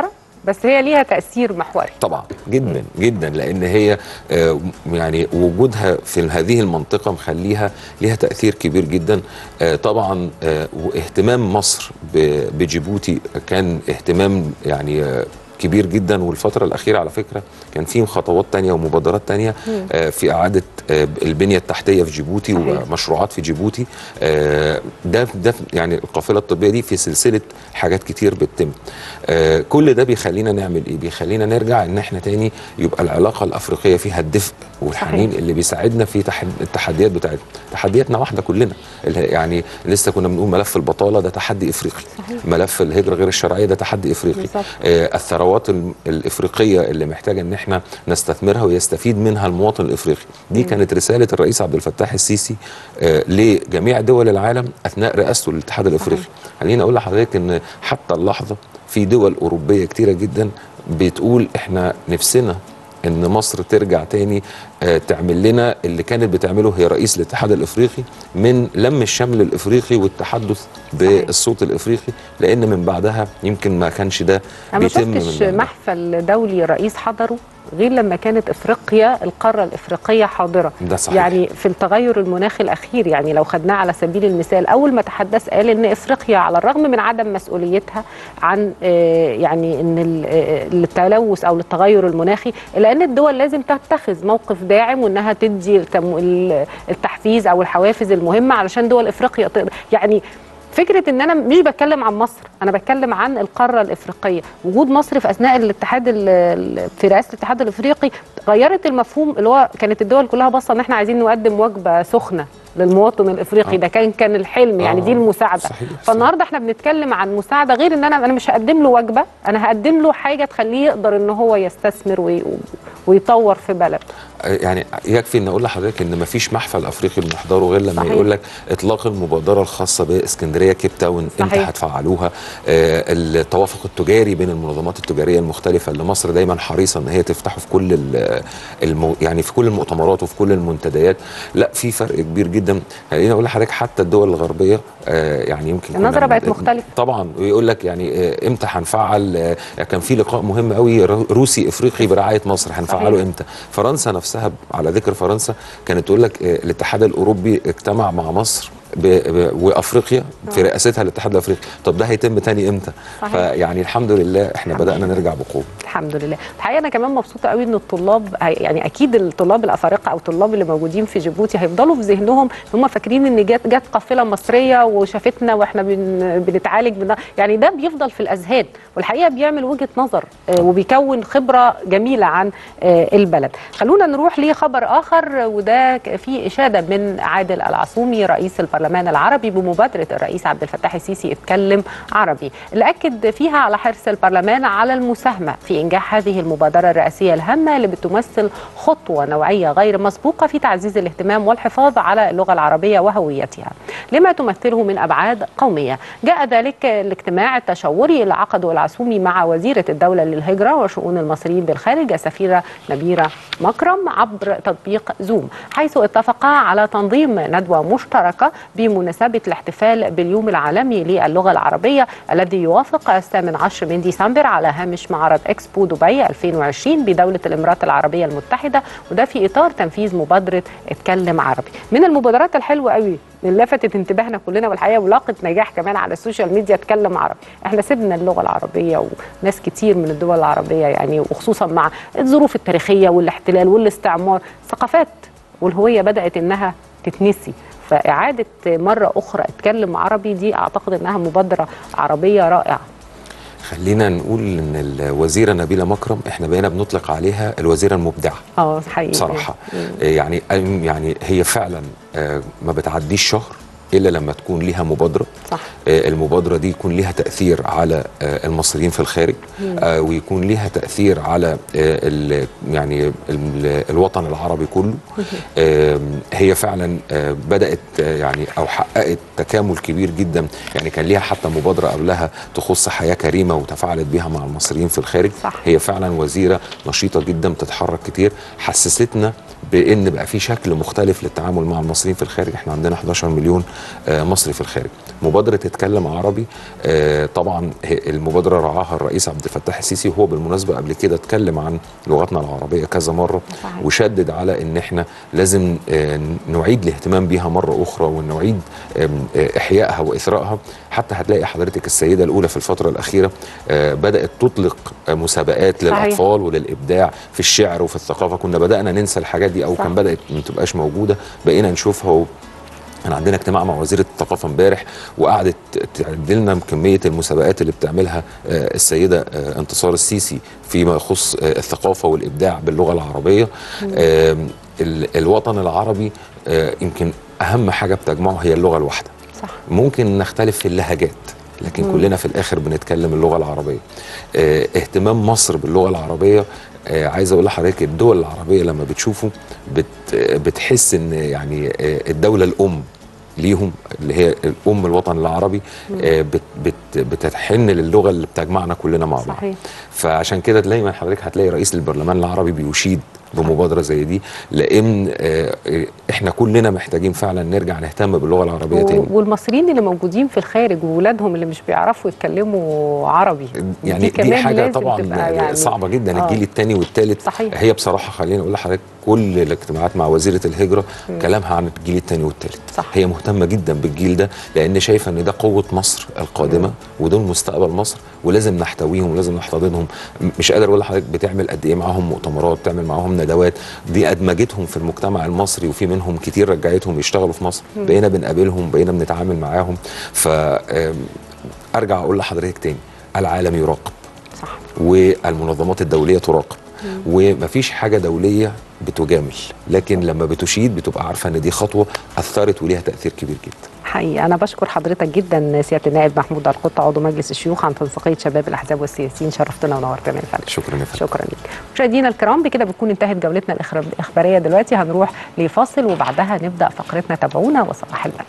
D: بس هي ليها تاثير محوري
E: طبعا جدا جدا لان هي آه، يعني وجودها في هذه المنطقه مخليها ليها تاثير كبير جدا آه، طبعا آه، واهتمام مصر ب- بجيبوتي كان اهتمام يعني آه، كبير جدا والفترة الأخيرة على فكرة كان في خطوات تانية ومبادرات تانية آه، في إعادة آه، البنية التحتية في جيبوتي
D: صحيح.
E: ومشروعات في جيبوتي آه، ده ده يعني القافلة الطبية دي في سلسلة حاجات كتير بتتم آه، كل ده بيخلينا نعمل ايه بيخلينا نرجع ان احنا تاني يبقى العلاقه الافريقيه فيها الدفء والحنين
D: صحيح.
E: اللي بيساعدنا في تحد... التحديات بتاعتنا تحدياتنا واحده كلنا اللي هي يعني لسه كنا بنقول ملف البطاله ده تحدي افريقي
D: صحيح.
E: ملف الهجره غير الشرعيه ده تحدي افريقي
D: بالظبط.
E: آه الثروات ال- الافريقيه اللي محتاجه ان احنا نستثمرها ويستفيد منها المواطن الافريقي دي كانت رساله الرئيس عبد الفتاح السيسي آه لجميع دول العالم اثناء رئاسته للاتحاد الافريقي خليني اقول لحضرتك ان حتى اللحظه في دول اوروبيه كتيره جدا بتقول احنا نفسنا ان مصر ترجع تاني آه، تعمل لنا اللي كانت بتعمله هي رئيس الاتحاد الافريقي من لم الشمل الافريقي والتحدث بالصوت الافريقي لان من بعدها يمكن ما كانش ده
D: انا ما
E: بيتم
D: شفتش
E: من بعدها.
D: محفل دولي الرئيس حضره غير لما كانت افريقيا القاره الافريقيه حاضره
E: ده صحيح.
D: يعني في التغير المناخي الاخير يعني لو خدناه على سبيل المثال اول ما تحدث قال ان افريقيا على الرغم من عدم مسؤوليتها عن آه، يعني ان ال- آه، التلوث او التغير المناخي الا ان الدول لازم تتخذ موقف داعم وانها تدي التم- ال- التحفيز او الحوافز المهمه علشان دول افريقيا تقدر يعني فكره ان انا مش بتكلم عن مصر انا بتكلم عن القاره الافريقيه وجود مصر في اثناء الاتحاد ال- ال- في رئاسه الاتحاد الافريقي غيرت المفهوم اللي هو كانت الدول كلها باصه ان احنا عايزين نقدم وجبه سخنه للمواطن الافريقي
E: آه.
D: ده كان كان الحلم يعني
E: آه،
D: دي المساعده
E: صحيح،
D: فالنهارده احنا بنتكلم عن مساعده غير ان انا انا مش هقدم له وجبه انا هقدم له حاجه تخليه يقدر ان هو يستثمر وي- ويطور في بلد
E: يعني يكفي ان اقول لحضرتك ان مفيش محفل افريقي بنحضره غير لما
D: صحيح.
E: يقول لك اطلاق المبادره الخاصه باسكندريه كيب تاون امتى
D: صحيح.
E: هتفعلوها آه التوافق التجاري بين المنظمات التجاريه المختلفه اللي مصر دايما حريصه ان هي تفتحه في كل ال- المو يعني في كل المؤتمرات وفي كل المنتديات لا في فرق كبير جدا خليني اقول لحضرتك حتى الدول الغربيه آه يعني يمكن كنا
D: النظرة بقت
E: بن-
D: مختلفة.
E: طبعا ويقول لك يعني آه، امتى هنفعل آه، كان في لقاء مهم قوي رو- روسي افريقي برعايه مصر هنفعله
D: صحيح.
E: امتى فرنسا نفسها على ذكر فرنسا كانت تقول لك آه، الاتحاد الاوروبي اجتمع مع مصر ب... ب... وافريقيا في رئاستها الاتحاد الافريقي طب ده هيتم تاني امتى
D: صحيح.
E: فيعني الحمد لله احنا بدانا نرجع بقوه
D: الحمد لله الحقيقه انا كمان مبسوطه قوي ان الطلاب هي- يعني اكيد الطلاب الافارقه او الطلاب اللي موجودين في جيبوتي هيفضلوا في ذهنهم ان هم فاكرين ان جت جت قافله مصريه وشافتنا واحنا بن بنتعالج من يعني ده بيفضل في الاذهان والحقيقه بيعمل وجهه نظر آه، وبيكون خبره جميله عن آه، البلد خلونا نروح لخبر اخر وده ك- في اشاده من عادل العصومي رئيس البرلمان العربي بمبادره الرئيس عبد الفتاح السيسي اتكلم عربي اللي اكد فيها على حرص البرلمان على المساهمه في انجاح هذه المبادره الرئاسيه الهامه اللي بتمثل خطوه نوعيه غير مسبوقه في تعزيز الاهتمام والحفاظ على اللغه العربيه وهويتها لما تمثله من ابعاد قوميه جاء ذلك الاجتماع التشاوري اللي عقده العصومي مع وزيره الدوله للهجره وشؤون المصريين بالخارج السفيره نبيره مكرم عبر تطبيق زوم حيث اتفقا على تنظيم ندوه مشتركه بمناسبه الاحتفال باليوم العالمي للغه العربيه الذي يوافق الثامن عشر من ديسمبر على هامش معرض اكسبو دبي 2020 بدوله الامارات العربيه المتحده وده في اطار تنفيذ مبادره اتكلم عربي من المبادرات الحلوه قوي اللي لفتت انتباهنا كلنا والحقيقه ولاقت نجاح كمان على السوشيال ميديا اتكلم عربي احنا سيبنا اللغه العربيه وناس كتير من الدول العربيه يعني وخصوصا مع الظروف التاريخيه والاحتلال والاستعمار ثقافات والهويه بدات انها تتنسي فاعاده مره اخرى اتكلم عربي دي اعتقد انها مبادره عربيه رائعه
E: خلينا نقول ان الوزيره نبيله مكرم احنا بقينا بنطلق عليها الوزيره المبدعه
D: اه حقيقي
E: بصراحه يعني يعني هي فعلا آه، ما بتعديش شهر الا لما تكون ليها مبادره
D: صح
E: آه، المبادره دي يكون ليها تاثير على آه، المصريين في الخارج آه، ويكون ليها تاثير على آه، ال- يعني ال- الوطن العربي كله آم، هي فعلا آه، بدات آه، يعني او حققت تكامل كبير جدا يعني كان ليها حتى مبادره قبلها تخص حياه كريمه وتفاعلت بيها مع المصريين في الخارج
D: صح.
E: هي فعلا وزيره نشيطه جدا بتتحرك كتير حسستنا بان بقى في شكل مختلف للتعامل مع المصريين في الخارج احنا عندنا 11 مليون آه، مصري في الخارج مبادره اتكلم عربي آه، طبعا هي- المبادره رعاها الرئيس عبد الفتاح السيسي وهو بالمناسبه قبل كده اتكلم عن لغتنا العربيه كذا مره
D: صحيح.
E: وشدد على ان احنا لازم آه، نعيد الاهتمام بيها مره اخرى ونعيد آم، آه، احيائها واثرائها حتى هتلاقي حضرتك السيده الاولى في الفتره الاخيره آه، بدات تطلق آه، مسابقات
D: صحيح.
E: للاطفال وللابداع في الشعر وفي الثقافه كنا بدانا ننسى الحاجات دي او
D: صح.
E: كان بدات ما تبقاش موجوده بقينا نشوفها و... كان عندنا اجتماع مع وزيره الثقافه امبارح وقعدت تعد لنا كميه المسابقات اللي بتعملها آه، السيده آه، انتصار السيسي فيما يخص آه، الثقافه والابداع باللغه العربيه آم، ال- الوطن العربي آه، يمكن اهم حاجه بتجمعه هي اللغه الواحده
D: صح
E: ممكن نختلف في اللهجات لكن مم. كلنا في الاخر بنتكلم اللغه العربيه اه اهتمام مصر باللغه العربيه آه عايز اقول لحضرتك الدول العربيه لما بتشوفه بت بتحس ان يعني آه الدوله الام ليهم اللي هي الام الوطن العربي آه بت بت بتتحن للغه اللي بتجمعنا كلنا مع بعض
D: صحيح.
E: فعشان كده دايما حضرتك هتلاقي رئيس البرلمان العربي بيشيد بمبادره زي دي لان آه، آه، احنا كلنا محتاجين فعلا نرجع نهتم باللغه العربيه
D: و-
E: تاني
D: والمصريين اللي موجودين في الخارج وولادهم اللي مش بيعرفوا يتكلموا عربي
E: يعني
D: دي
E: دي,
D: كمان
E: حاجه
D: لازم
E: طبعا
D: تبقى يعني
E: صعبه جدا
D: آه.
E: الجيل الثاني والثالث
D: صحيح.
E: هي بصراحه خليني اقول لحضرتك كل الاجتماعات مع وزيره الهجره كلامها عن الجيل الثاني والثالث
D: صح.
E: هي مهتمه جدا بالجيل ده لان شايفه ان ده قوه مصر القادمه ودول مستقبل مصر ولازم نحتويهم ولازم نحتضنهم م- مش قادر اقول لحضرتك بتعمل قد ايه معاهم مؤتمرات بتعمل معاهم ندوات دي ادمجتهم في المجتمع المصري وفي منهم كتير رجعتهم يشتغلوا في مصر بقينا بنقابلهم بقينا بنتعامل معاهم ف آم، ارجع اقول لحضرتك تاني العالم يراقب
D: صح
E: والمنظمات الدوليه تراقب ومفيش حاجه دوليه بتجامل لكن لما بتشيد بتبقى عارفه ان دي خطوه اثرت وليها تاثير كبير جدا
D: حقيقي انا بشكر حضرتك جدا سياده النائب محمود القطة عضو مجلس الشيوخ عن تنسيقيه شباب الاحزاب والسياسيين شرفتنا ونورتنا يا فندم
E: شكرا يا فندم
D: شكرا ليك مشاهدينا الكرام بكده بتكون انتهت جولتنا الإخر- الاخباريه دلوقتي هنروح لفاصل وبعدها نبدا فقرتنا تابعونا وصباح البلد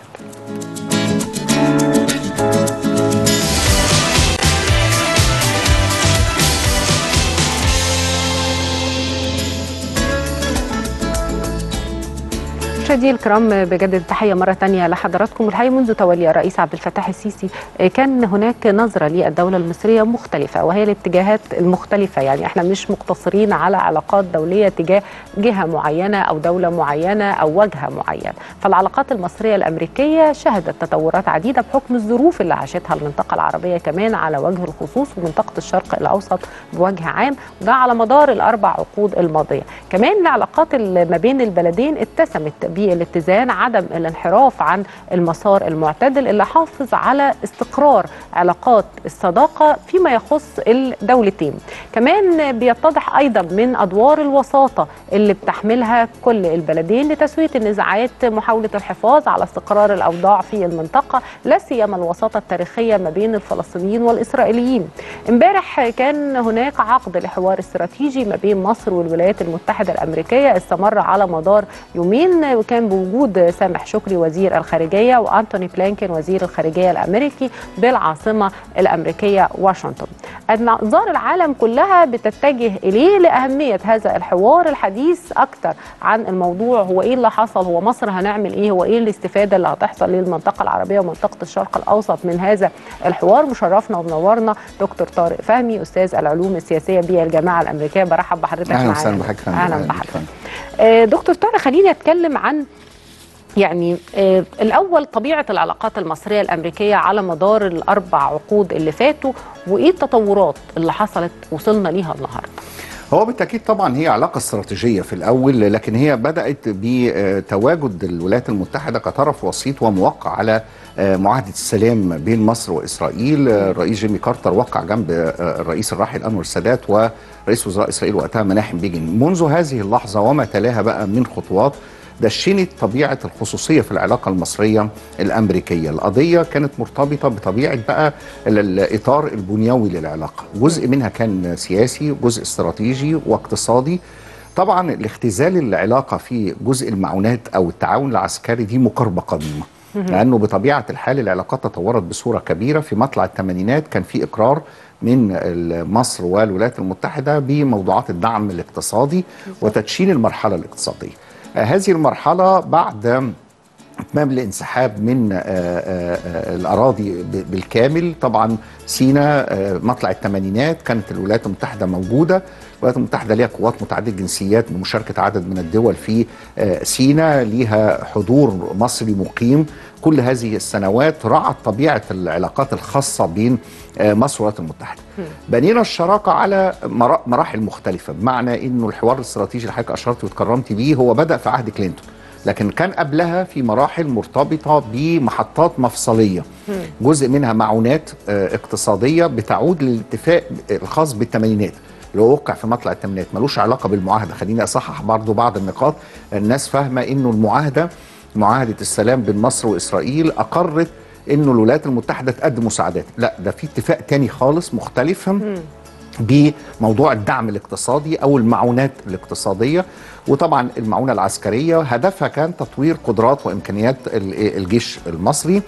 D: مشاهدينا الكرام بجد التحيه مره ثانيه لحضراتكم الحقيقه منذ تولي الرئيس عبد الفتاح السيسي كان هناك نظره للدوله المصريه مختلفه وهي الاتجاهات المختلفه يعني احنا مش مقتصرين على علاقات دوليه تجاه جهه معينه او دوله معينه او وجهه معين فالعلاقات المصريه الامريكيه شهدت تطورات عديده بحكم الظروف اللي عاشتها المنطقه العربيه كمان على وجه الخصوص ومنطقه الشرق الاوسط بوجه عام وده على مدار الاربع عقود الماضيه كمان العلاقات اللي ما بين البلدين اتسمت بالاتزان عدم الانحراف عن المسار المعتدل اللي حافظ على استقرار علاقات الصداقه فيما يخص الدولتين كمان بيتضح ايضا من ادوار الوساطه اللي بتحملها كل البلدين لتسويه النزاعات محاوله الحفاظ على استقرار الاوضاع في المنطقه لا سيما الوساطه التاريخيه ما بين الفلسطينيين والاسرائيليين امبارح كان هناك عقد لحوار استراتيجي ما بين مصر والولايات المتحده الامريكيه استمر على مدار يومين وكان بوجود سامح شكري وزير الخارجيه وانتوني بلينكن وزير الخارجيه الامريكي بالعاصمه الامريكيه واشنطن. انظار العالم كلها بتتجه اليه لاهميه هذا الحوار الحديث اكثر عن الموضوع هو ايه اللي حصل هو مصر هنعمل ايه هو ايه الاستفاده اللي هتحصل للمنطقه العربيه ومنطقه الشرق الاوسط من هذا الحوار مشرفنا ومنورنا دكتور طارق فهمي استاذ العلوم السياسيه بالجامعه الامريكيه برحب بحضرتك
F: اهلا
D: معانا
F: وسهلا بحضرتك فندم.
D: اهلا
F: أهلا
D: بحضرتك
F: فندم.
D: آه، دكتور طارق خليني اتكلم عن يعني آه، الاول طبيعه العلاقات المصريه الامريكيه على مدار الاربع عقود اللي فاتوا وايه التطورات اللي حصلت وصلنا ليها النهارده
F: هو بالتاكيد طبعا هي علاقه استراتيجيه في الاول لكن هي بدات بتواجد الولايات المتحده كطرف وسيط وموقع على آه، معاهده السلام بين مصر واسرائيل آه، الرئيس جيمي كارتر وقع جنب آه، الرئيس الراحل انور السادات ورئيس وزراء اسرائيل وقتها مناحم بيجن منذ هذه اللحظه وما تلاها بقى من خطوات دشنت طبيعه الخصوصيه في العلاقه المصريه الامريكيه، القضيه كانت مرتبطه بطبيعه بقى ال- الاطار البنيوي للعلاقه، جزء منها كان سياسي، جزء استراتيجي واقتصادي. طبعا الاختزال العلاقه في جزء المعونات او التعاون العسكري دي مقاربه قديمه. لانه بطبيعه الحال العلاقات تطورت بصوره كبيره في مطلع الثمانينات كان في اقرار من ال- مصر والولايات المتحده بموضوعات الدعم الاقتصادي وتدشين المرحله الاقتصاديه. آه، هذه المرحله بعد اتمام الانسحاب من آه، آه، آه، الاراضي ب- بالكامل طبعا سينا آه، مطلع الثمانينات كانت الولايات المتحده موجوده الولايات المتحده ليها قوات متعدده الجنسيات بمشاركه عدد من الدول في آه، سينا ليها حضور مصري مقيم كل هذه السنوات رعت طبيعه العلاقات الخاصه بين آه، مصر والولايات المتحده بنينا الشراكه على مرا- مراحل مختلفه بمعنى انه الحوار الاستراتيجي اللي حضرتك اشرت واتكرمت بيه هو بدا في عهد كلينتون لكن كان قبلها في مراحل مرتبطة بمحطات مفصلية جزء منها معونات آه، اقتصادية بتعود للاتفاق الخاص بالثمانينات اللي هو وقع في مطلع الثمانينات ملوش علاقة بالمعاهدة خليني أصحح برضو بعض النقاط الناس فاهمة إنه المعاهدة معاهدة السلام بين مصر وإسرائيل أقرت إنه الولايات المتحدة تقدم مساعدات لا ده في اتفاق تاني خالص مختلف بموضوع الدعم الاقتصادي او المعونات الاقتصاديه وطبعا المعونه العسكريه هدفها كان تطوير قدرات وامكانيات ال- الجيش المصري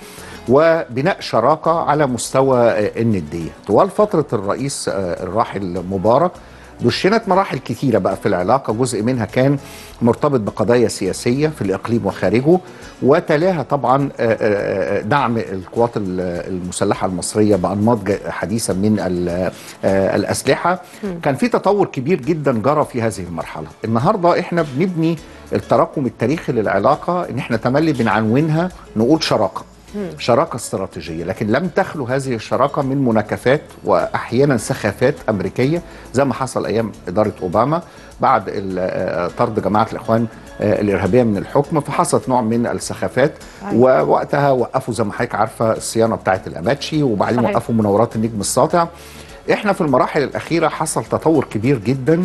F: وبناء شراكه على مستوى آه، النديه طوال فتره الرئيس آه، الراحل مبارك دشنت مراحل كثيرة بقى في العلاقة جزء منها كان مرتبط بقضايا سياسية في الإقليم وخارجه وتلاها طبعا آه، آه، آه، دعم القوات ال- المسلحة المصرية بأنماط ج- حديثة من ال- آه، الأسلحة كان في تطور كبير جدا جرى في هذه المرحلة النهاردة احنا بنبني التراكم التاريخي للعلاقة ان احنا تملي بنعنونها نقول شراكة شراكة استراتيجية لكن لم تخلو هذه الشراكة من مناكفات وأحيانا سخافات أمريكية زي ما حصل أيام إدارة أوباما بعد ال- آه، طرد جماعة الإخوان آه، الإرهابية من الحكم فحصلت نوع من السخافات ووقتها وقفوا زي ما حضرتك عارفة الصيانة بتاعة الأباتشي وبعدين
B: صحيح.
F: وقفوا مناورات النجم الساطع احنا في المراحل الأخيرة حصل تطور كبير جدا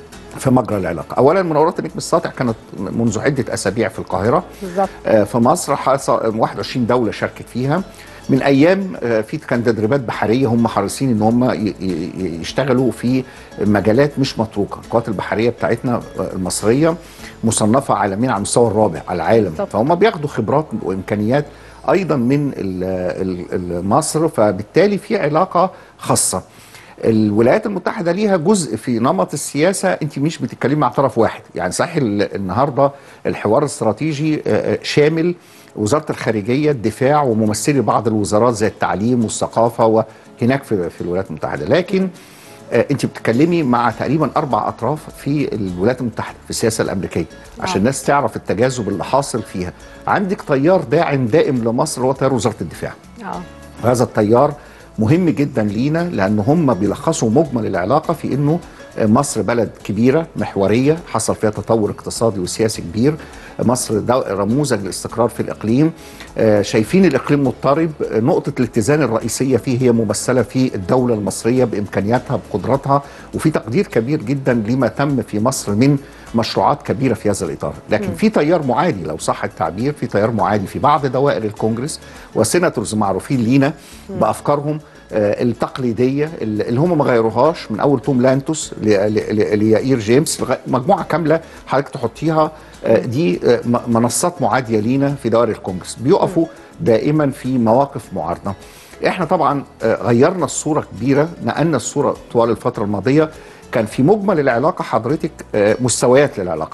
F: في مجرى العلاقة أولا مناورات النجم الساطع كانت منذ عدة أسابيع في القاهرة
B: بالظبط
F: آه، في مصر حصل 21 دوله شاركت فيها من ايام آه، في كان تدريبات بحريه هم حريصين ان هم ي- ي- يشتغلوا في مجالات مش متروكه القوات البحريه بتاعتنا آه، المصريه مصنفه عالميا على المستوى الرابع على العالم
B: بالظبط.
F: فهم بياخدوا خبرات وامكانيات ايضا من ال- ال- ال- مصر فبالتالي في علاقه خاصه الولايات المتحدة ليها جزء في نمط السياسة انت مش بتتكلمي مع طرف واحد يعني صحيح ال- النهاردة الحوار الاستراتيجي آه، آه، شامل وزارة الخارجية الدفاع وممثلي بعض الوزارات زي التعليم والثقافة وهناك في, في الولايات المتحدة لكن آه، انت بتتكلمي مع تقريبا اربع اطراف في الولايات المتحده في السياسه الامريكيه عشان الناس تعرف التجاذب اللي حاصل فيها عندك تيار داعم دائم لمصر هو تيار وزاره الدفاع
B: اه
F: وهذا التيار مهم جدا لينا لان هم بيلخصوا مجمل العلاقه في انه مصر بلد كبيره محوريه حصل فيها تطور اقتصادي وسياسي كبير مصر دو- نموذج للاستقرار في الاقليم آه، شايفين الاقليم مضطرب آه، نقطه الاتزان الرئيسيه فيه هي ممثله في الدوله المصريه بامكانياتها بقدراتها وفي تقدير كبير جدا لما تم في مصر من مشروعات كبيره في هذا الاطار لكن في تيار معادي لو صح التعبير في تيار معادي في بعض دوائر الكونجرس والسيناتورز معروفين لينا بافكارهم آه، التقليديه اللي هم ما غيروهاش من اول توم لانتوس ل- ل- ل- ليائير جيمس لغاية- مجموعه كامله حضرتك تحطيها آه، دي آه، م- منصات معاديه لينا في دوائر الكونجرس بيقفوا دائما في مواقف معارضه احنا طبعا آه، غيرنا الصوره كبيره نقلنا الصوره طوال الفتره الماضيه كان في مجمل العلاقه حضرتك آه، مستويات للعلاقه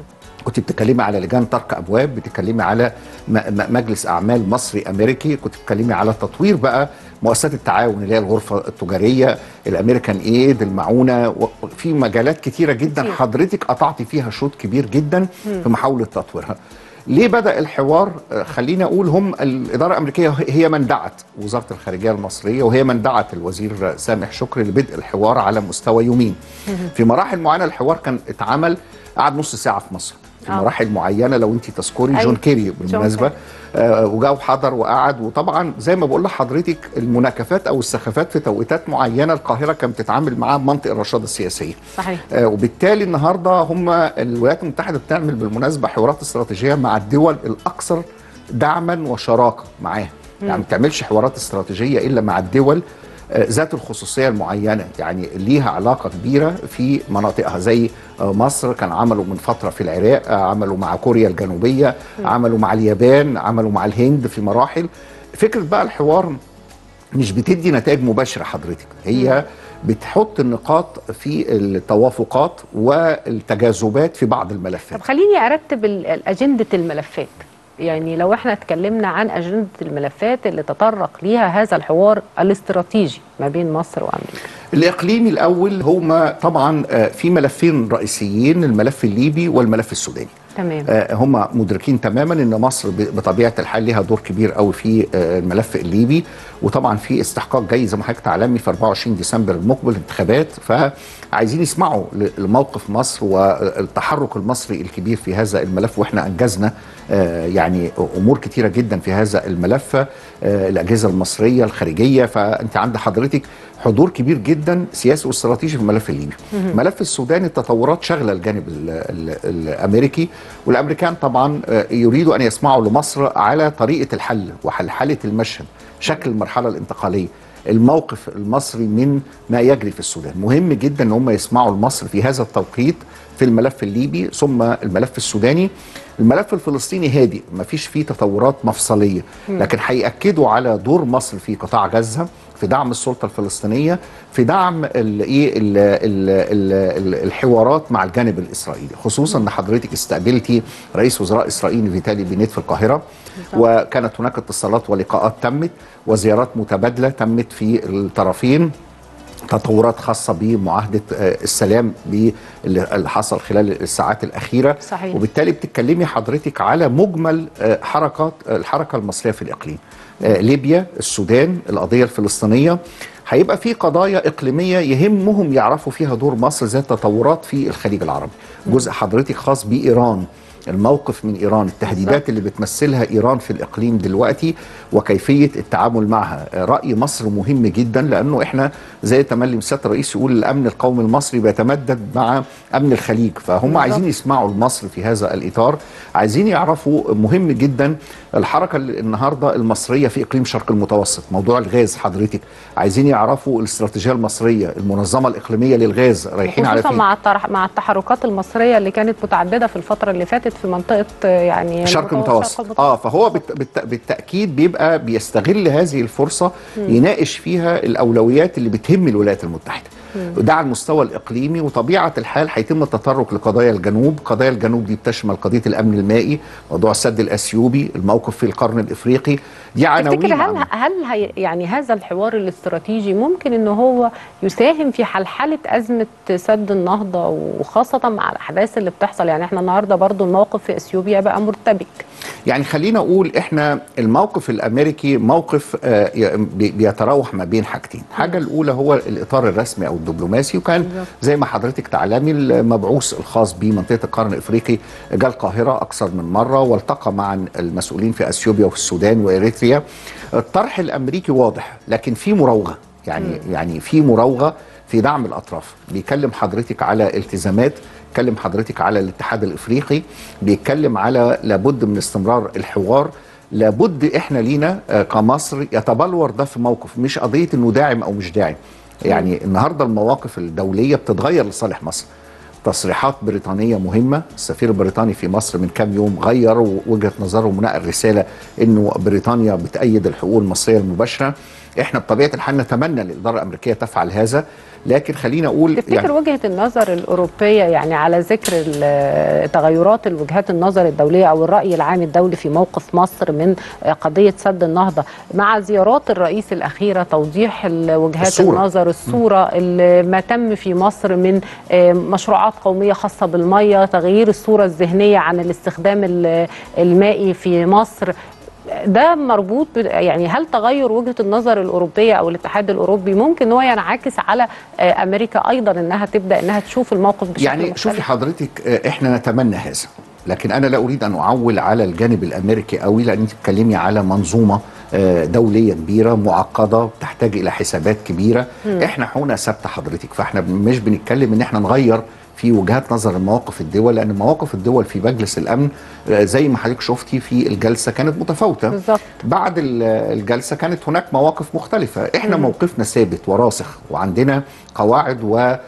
F: كنت بتتكلمي على لجان طرق ابواب بتتكلمي على م- م- مجلس اعمال مصري امريكي كنت بتتكلمي على تطوير بقى مؤسسات التعاون اللي هي الغرفه التجاريه الامريكان ايد المعونه و- في مجالات كتيره جدا
B: كتير.
F: حضرتك قطعتي فيها شوط كبير جدا في محاوله تطويرها ليه بدا الحوار آه، خليني اقول هم الاداره الامريكيه هي من دعت وزاره الخارجيه المصريه وهي من دعت الوزير سامح شكري لبدء الحوار على مستوى يومين في مراحل معينه الحوار كان اتعمل قعد نص ساعه في مصر في
B: آه.
F: مراحل معينه لو انت تذكري
B: أيوة.
F: جون كيري
B: جون
F: بالمناسبه آه وجا وحضر وقعد وطبعا زي ما بقول لحضرتك المناكفات او السخافات في توقيتات معينه القاهره كانت بتتعامل معاها بمنطق الرشاد السياسيه
B: صحيح
F: آه، وبالتالي النهارده هم الولايات المتحده بتعمل بالمناسبه حوارات استراتيجيه مع الدول الاكثر دعما وشراكه معاها يعني ما بتعملش حوارات استراتيجيه الا مع الدول آه، ذات الخصوصيه المعينه يعني ليها علاقه كبيره في مناطقها زي آه، مصر كان عملوا من فتره في العراق آه، عملوا مع كوريا الجنوبيه عملوا مع اليابان عملوا مع الهند في مراحل فكره بقى الحوار مش بتدي نتائج مباشره حضرتك هي بتحط النقاط في التوافقات والتجاذبات في بعض الملفات
D: طب خليني ارتب ال- ال- اجنده الملفات يعني لو احنا اتكلمنا عن اجنده الملفات اللي تطرق ليها هذا الحوار الاستراتيجي ما بين مصر وامريكا
F: الاقليمي الاول هما طبعا آه، في ملفين رئيسيين الملف الليبي والملف السوداني
D: تمام
F: آه، هم مدركين تماما ان مصر ب- بطبيعه الحال ليها دور كبير قوي في آه، الملف الليبي وطبعا في استحقاق جاي زي ما حضرتك تعلمي في 24 ديسمبر المقبل انتخابات فعايزين يسمعوا ل- لموقف مصر والتحرك المصري الكبير في هذا الملف واحنا انجزنا آه، يعني امور كتيره جدا في هذا الملف آه، الاجهزه المصريه الخارجيه فانت عند حضرتك حضور كبير جدا سياسي واستراتيجي في الملف الليبي ملف السودان التطورات شغله الجانب ال ال الامريكي والامريكان طبعا آه، يريدوا ان يسمعوا لمصر على طريقه الحل وحلحله المشهد شكل المرحله الانتقاليه الموقف المصري من ما يجري في السودان مهم جدا ان هم يسمعوا لمصر في هذا التوقيت في الملف الليبي ثم الملف السوداني الملف الفلسطيني هادئ ما فيش فيه تطورات مفصليه لكن هيأكدوا على دور مصر في قطاع غزه في دعم السلطه الفلسطينيه في دعم الايه الحوارات مع الجانب الاسرائيلي خصوصا ان حضرتك استقبلتي رئيس وزراء اسرائيل فيتالي بينيت في القاهره وكانت هناك اتصالات ولقاءات تمت وزيارات متبادله تمت في الطرفين تطورات خاصة بمعاهدة آه، السلام بي- اللي اللي حصل خلال الساعات الأخيرة
D: صحيح.
F: وبالتالي بتتكلمي حضرتك على مجمل آه، حركات آه، الحركة المصرية في الإقليم آه، ليبيا السودان القضية الفلسطينية هيبقى في قضايا إقليمية يهمهم يعرفوا فيها دور مصر ذات تطورات في الخليج العربي جزء حضرتك خاص بإيران الموقف من ايران التهديدات اللي بتمثلها ايران في الاقليم دلوقتي وكيفيه التعامل معها راي مصر مهم جدا لانه احنا زي تملي سياده الرئيس يقول الامن القومي المصري بيتمدد مع امن الخليج فهم عايزين يسمعوا لمصر في هذا الاطار عايزين يعرفوا مهم جدا الحركه اللي النهارده المصريه في اقليم شرق المتوسط موضوع الغاز حضرتك عايزين يعرفوا الاستراتيجيه المصريه المنظمه الاقليميه للغاز رايحين على
D: خصوصا
F: فين
D: مع الطرح مع التحركات المصريه اللي كانت متعدده في الفتره اللي فاتت في منطقه آه، يعني
F: شرق المتوسط اه فهو بالت... بالت... بالتاكيد بيبقى بيستغل هذه الفرصه يناقش فيها الاولويات اللي بتهم الولايات المتحده وده على المستوى الاقليمي وطبيعه الحال هيتم التطرق لقضايا الجنوب، قضايا الجنوب دي بتشمل قضيه الامن المائي، موضوع السد الاثيوبي، الموقف في القرن الافريقي، دي عناوين
D: تفتكر هل
F: عامة.
D: هل هي يعني هذا الحوار الاستراتيجي ممكن ان هو يساهم في حلحله ازمه سد النهضه وخاصه مع الاحداث اللي بتحصل يعني احنا النهارده برضو الموقف في اثيوبيا بقى مرتبك
F: يعني خلينا اقول احنا الموقف الامريكي موقف آه، ي- بي- بيتراوح ما بين حاجتين، الحاجه الاولى هو الاطار الرسمي او الدبلوماسي وكان زي ما حضرتك تعلمي المبعوث الخاص بمنطقه القرن الافريقي جاء القاهره اكثر من مره والتقى مع المسؤولين في اثيوبيا وفي السودان واريتريا. الطرح الامريكي واضح لكن في مراوغه يعني يعني في مراوغه في دعم الاطراف بيكلم حضرتك على التزامات بيتكلم حضرتك على الاتحاد الافريقي بيتكلم على لابد من استمرار الحوار لابد احنا لينا آه، كمصر يتبلور ده في موقف مش قضيه انه داعم او مش داعم يعني النهارده المواقف الدوليه بتتغير لصالح مصر تصريحات بريطانيه مهمه السفير البريطاني في مصر من كام يوم غير وجهه نظره ونقل رساله انه بريطانيا بتأيد الحقوق المصريه المباشره احنا بطبيعه الحال نتمنى ان الاداره الامريكيه تفعل هذا لكن خلينا اقول
D: تفتكر يعني وجهه النظر الاوروبيه يعني على ذكر ال- تغيرات الوجهات النظر الدوليه او الراي العام الدولي في موقف مصر من قضيه سد النهضه مع زيارات الرئيس الاخيره توضيح ال- وجهات
F: الصورة.
D: النظر الصوره اللي ما تم في مصر من آه، مشروعات قوميه خاصه بالميه تغيير الصوره الذهنيه عن الاستخدام ال- المائي في مصر ده مربوط ب- يعني هل تغير وجهه النظر الاوروبيه او الاتحاد الاوروبي ممكن ان هو ينعكس على آه، امريكا ايضا انها تبدا انها تشوف الموقف بشكل
F: يعني
D: مختلف؟
F: شوفي حضرتك آه، احنا نتمنى هذا لكن انا لا اريد ان اعول على الجانب الامريكي قوي لان انت بتتكلمي على منظومه آه، دوليه كبيره معقده بتحتاج الى حسابات كبيره احنا حقوقنا ثابته حضرتك فاحنا مش بنتكلم ان احنا نغير في وجهات نظر مواقف الدول لان مواقف الدول في مجلس الامن آه، زي ما حضرتك شفتي في الجلسه كانت متفاوته
D: بالظبط.
F: بعد ال- الجلسه كانت هناك مواقف مختلفه احنا موقفنا ثابت وراسخ وعندنا قواعد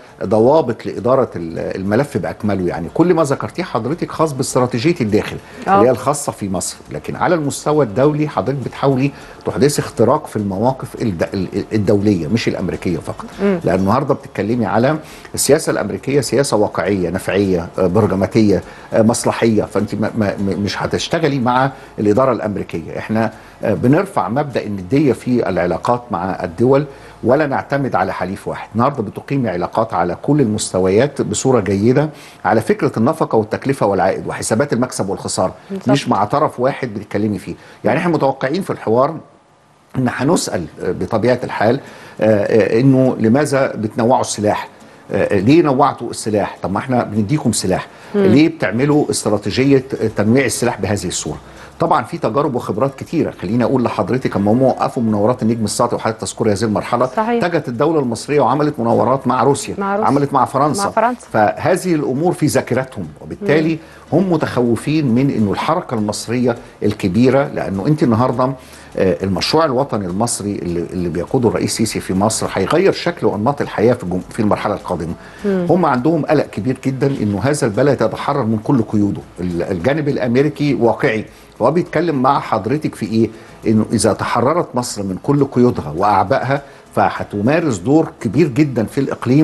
F: وضوابط لاداره ال- الملف باكمله يعني كل ما ذكرتيه حضرتك خاص باستراتيجيه الداخل
D: آه.
F: اللي هي الخاصه في مصر لكن على المستوى الدولي حضرتك بتحاولي تحدثي اختراق في المواقف الد- ال- الدوليه مش الامريكيه فقط لان النهارده بتتكلمي على السياسه الامريكيه سياسه واقعيه نفعيه آه، برجماتيه آه، مصلحيه فانت ما ما م- مش هتشتغلي مع الاداره الامريكيه احنا آه، بنرفع مبدا النديه في العلاقات مع الدول ولا نعتمد على حليف واحد النهارده بتقيمي علاقات على كل المستويات بصوره جيده على فكره النفقه والتكلفه والعائد وحسابات المكسب والخساره مش مع طرف واحد بتتكلمي فيه يعني احنا متوقعين في الحوار ان هنسال بطبيعه الحال آه، آه، انه لماذا بتنوعوا السلاح آه، ليه نوعتوا السلاح طب ما احنا بنديكم سلاح ليه بتعملوا استراتيجيه تنويع السلاح بهذه الصوره طبعا في تجارب وخبرات كتيره خليني اقول لحضرتك اما هم وقفوا مناورات النجم الساطع وحضرتك تذكري هذه المرحله
D: صحيح.
F: اتجهت الدوله المصريه وعملت مناورات مع روسيا
D: مع روسيا.
F: عملت مع فرنسا
D: مع فرنسا.
F: فهذه الامور في ذاكرتهم وبالتالي هم متخوفين من انه الحركه المصريه الكبيره لانه انت النهارده آه، المشروع الوطني المصري اللي, اللي بيقوده الرئيس سيسي في مصر هيغير شكل وانماط الحياه في الجم- في المرحله القادمه. هم عندهم قلق كبير جدا انه هذا البلد يتحرر من كل قيوده، ال- الجانب الامريكي واقعي فهو بيتكلم مع حضرتك في ايه؟ انه اذا تحررت مصر من كل قيودها واعبائها فهتمارس دور كبير جدا في الاقليم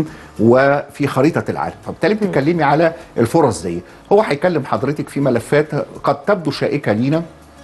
F: وفي خريطه العالم فبالتالي بتتكلمي على الفرص دي هو هيكلم حضرتك في ملفات قد تبدو شائكه لينا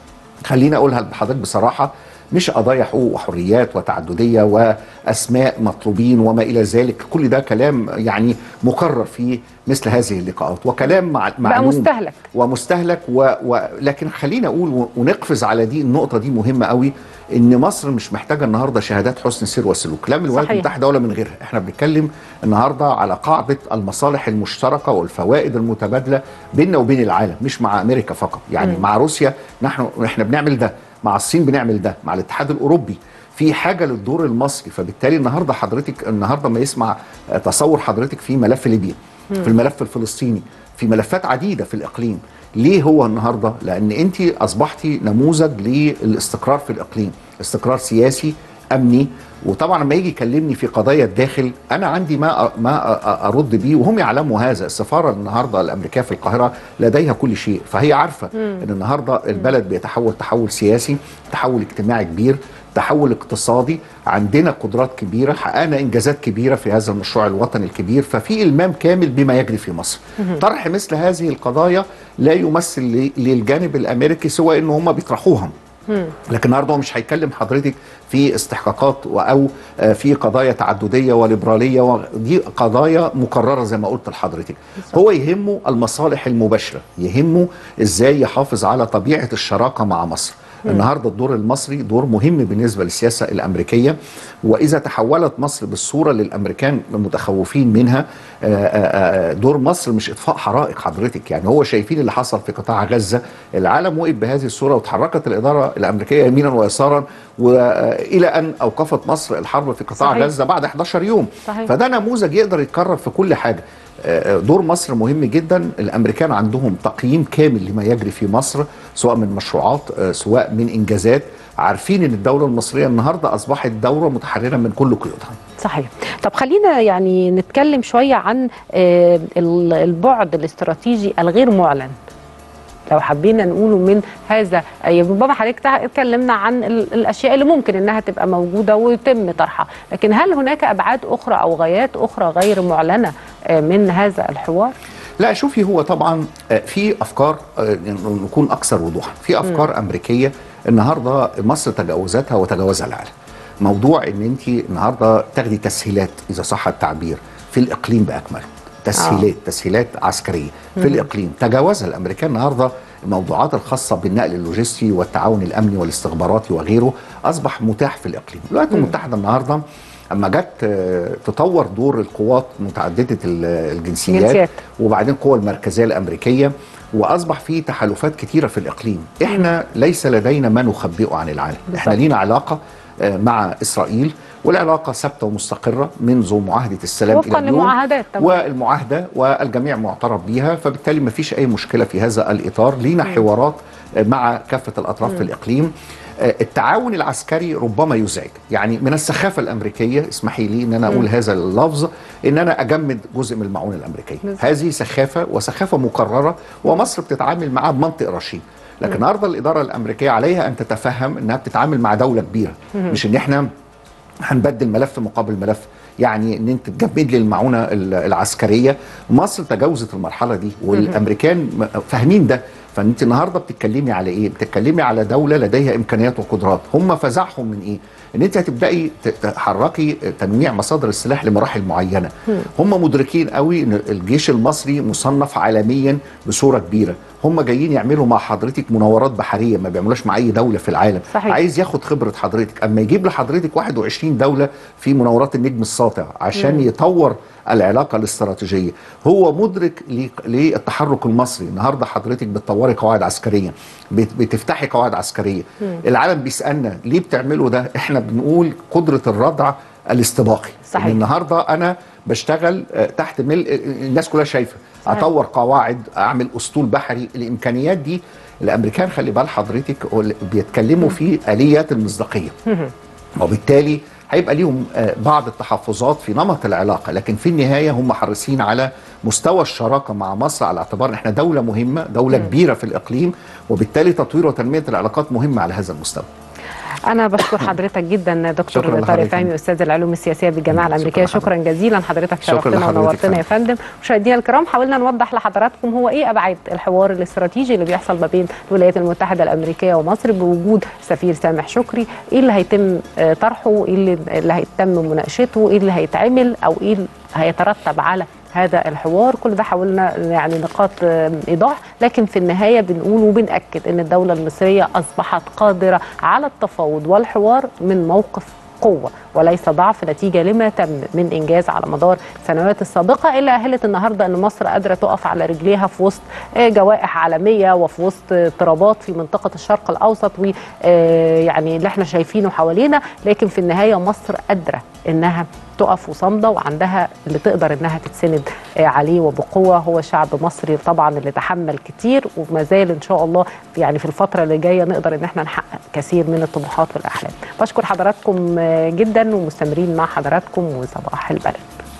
F: خليني اقولها لحضرتك بصراحه مش قضايا حقوق وحريات وتعدديه واسماء مطلوبين وما الى ذلك كل ده كلام يعني مكرر في مثل هذه اللقاءات وكلام مع معلوم
D: مستهلك.
F: ومستهلك و... و... لكن خلينا اقول و... ونقفز على دي النقطه دي مهمه قوي ان مصر مش محتاجه النهارده شهادات حسن سير وسلوك لا من الولايات
D: صحيح.
F: المتحده ولا من غيرها احنا بنتكلم النهارده على قاعده المصالح المشتركه والفوائد المتبادله بيننا وبين العالم مش مع امريكا فقط يعني مع روسيا نحن احنا بنعمل ده مع الصين بنعمل ده مع الاتحاد الاوروبي في حاجه للدور المصري فبالتالي النهارده حضرتك النهارده ما يسمع آه، تصور حضرتك في ملف ليبيا في الملف الفلسطيني في ملفات عديده في الاقليم ليه هو النهارده لان انت اصبحتي نموذج للاستقرار في الاقليم استقرار سياسي امني وطبعا لما يجي يكلمني في قضايا الداخل انا عندي ما أ- ما أ- أ- ارد بيه وهم يعلموا هذا السفاره النهارده الامريكيه في القاهره لديها كل شيء فهي عارفه ان النهارده البلد بيتحول تحول سياسي تحول اجتماعي كبير تحول اقتصادي عندنا قدرات كبيره حققنا انجازات كبيره في هذا المشروع الوطني الكبير ففي المام كامل بما يجري في مصر طرح مثل هذه القضايا لا يمثل ل- للجانب الامريكي سوى ان هم بيطرحوها لكن النهارده هو مش هيكلم حضرتك في استحقاقات و- او آه، في قضايا تعدديه وليبراليه و- دي قضايا مكرره زي ما قلت لحضرتك هو يهمه المصالح المباشره يهمه ازاي يحافظ على طبيعه الشراكه مع مصر النهارده الدور المصري دور مهم بالنسبه للسياسه الامريكيه واذا تحولت مصر بالصوره اللي الامريكان متخوفين منها آه، آه، آه، دور مصر مش اطفاء حرائق حضرتك يعني هو شايفين اللي حصل في قطاع غزه العالم وقف بهذه الصوره وتحركت الاداره الامريكيه يمينا ويسارا والى ان اوقفت مصر الحرب في قطاع
D: صحيح.
F: غزه بعد 11 يوم
D: صحيح.
F: فده نموذج يقدر يتكرر في كل حاجه آه، دور مصر مهم جدا الامريكان عندهم تقييم كامل لما يجري في مصر سواء من مشروعات آه، سواء من انجازات عارفين ان الدوله المصريه النهارده اصبحت دوله متحرره من كل قيودها
D: صحيح طب خلينا يعني نتكلم شوية عن آه، ال- البعد الاستراتيجي الغير معلن لو حبينا نقوله من هذا أي ربما حضرتك تع- اتكلمنا عن ال- الاشياء اللي ممكن انها تبقى موجوده ويتم طرحها لكن هل هناك ابعاد اخرى او غايات اخرى غير معلنه آه، من هذا الحوار
F: لا شوفي هو طبعا آه، في افكار آه، نكون اكثر وضوحا في افكار امريكيه النهارده مصر تجاوزتها وتجاوزها العالم موضوع ان انت النهارده تاخدي تسهيلات اذا صح التعبير في الاقليم باكمله تسهيلات تسهيلات عسكريه في الاقليم تجاوزها الامريكان النهارده الموضوعات الخاصه بالنقل اللوجستي والتعاون الامني والاستخباراتي وغيره اصبح متاح في الاقليم الولايات المتحده النهارده اما جت آه، تطور دور القوات متعدده ال- الجنسيات
D: جنسيات.
F: وبعدين القوى المركزيه الامريكيه واصبح في تحالفات كتيره في الاقليم احنا ليس لدينا ما نخبئه عن العالم احنا لينا علاقه آه، مع اسرائيل والعلاقه ثابته ومستقره منذ معاهده السلام
D: وفقاً
F: الى اليوم
D: لمعاهدات طبعاً.
F: والمعاهده والجميع معترف بيها فبالتالي ما فيش اي مشكله في هذا الاطار لينا حوارات آه، مع كافه الاطراف في الاقليم آه، التعاون العسكري ربما يزعج يعني من السخافه الامريكيه اسمحي لي ان انا اقول هذا اللفظ ان انا اجمد جزء من المعونه الامريكيه
D: بالظبط.
F: هذه سخافه وسخافه مكرره ومصر بتتعامل معها بمنطق رشيد لكن النهارده الاداره الامريكيه عليها ان تتفهم انها بتتعامل مع دوله كبيره مش ان احنا هنبدل ملف مقابل ملف يعني ان انت تجمد لي المعونه ال- العسكريه مصر تجاوزت المرحله دي والامريكان م- فاهمين ده فانت النهارده بتتكلمي على ايه بتتكلمي على دوله لديها امكانيات وقدرات هم فزعهم من ايه ان انت هتبداي ت- تحركي تنويع مصادر السلاح لمراحل معينه هم مدركين قوي ان الجيش المصري مصنف عالميا بصوره كبيره هم جايين يعملوا مع حضرتك مناورات بحريه ما بيعملوش مع اي دوله في العالم
D: صحيح.
F: عايز ياخد خبره حضرتك اما يجيب لحضرتك 21 دوله في مناورات النجم الساطع عشان يطور العلاقه الاستراتيجيه هو مدرك ل- للتحرك المصري النهارده حضرتك بتطوري قواعد عسكريه بت- بتفتحي قواعد عسكريه العالم بيسالنا ليه بتعملوا ده احنا بنقول قدره الردع الاستباقي
D: صحيح.
F: إن النهارده انا بشتغل آه، تحت ملء الناس كلها شايفه اطور قواعد اعمل اسطول بحري الامكانيات دي الامريكان خلي بال حضرتك هو بيتكلموا في اليات المصداقيه وبالتالي هيبقى ليهم آه، بعض التحفظات في نمط العلاقه لكن في النهايه هم حريصين على مستوى الشراكه مع مصر على اعتبار ان احنا دوله مهمه دوله كبيره في الاقليم وبالتالي تطوير وتنميه العلاقات مهمه على هذا المستوى
D: انا بشكر حضرتك جدا دكتور
F: شكراً
D: طارق
F: لحضرتك.
D: فهمي استاذ العلوم السياسيه بالجامعه
F: شكراً
D: الامريكيه
F: لحضرتك.
D: شكرا جزيلا حضرتك
F: شكراً
D: شرفتنا
F: لحضرتك
D: ونورتنا يا
F: فندم.
D: فندم مشاهدينا الكرام حاولنا نوضح لحضراتكم هو ايه ابعاد الحوار الاستراتيجي اللي بيحصل ما بين الولايات المتحده الامريكيه ومصر بوجود سفير سامح شكري ايه اللي هيتم آه، طرحه ايه اللي, اللي هيتم مناقشته ايه اللي هيتعمل او ايه اللي هيترتب على هذا الحوار كل ده حاولنا يعني نقاط آه، ايضاح لكن في النهايه بنقول وبناكد ان الدوله المصريه اصبحت قادره على التفاوض والحوار من موقف قوة وليس ضعف نتيجة لما تم من إنجاز على مدار السنوات السابقة اللي أهلت النهاردة أن مصر قادرة تقف على رجليها في وسط آه، جوائح عالمية وفي وسط آه، اضطرابات في منطقة الشرق الأوسط ويعني اللي احنا شايفينه حوالينا لكن في النهاية مصر قادرة إنها تقف وصامده وعندها اللي تقدر انها تتسند آه، عليه وبقوه هو شعب مصري طبعا اللي تحمل كتير وما زال ان شاء الله يعني في الفتره اللي جايه نقدر ان احنا نحقق كثير من الطموحات والاحلام بشكر حضراتكم آه، جدا ومستمرين مع حضراتكم وصباح البلد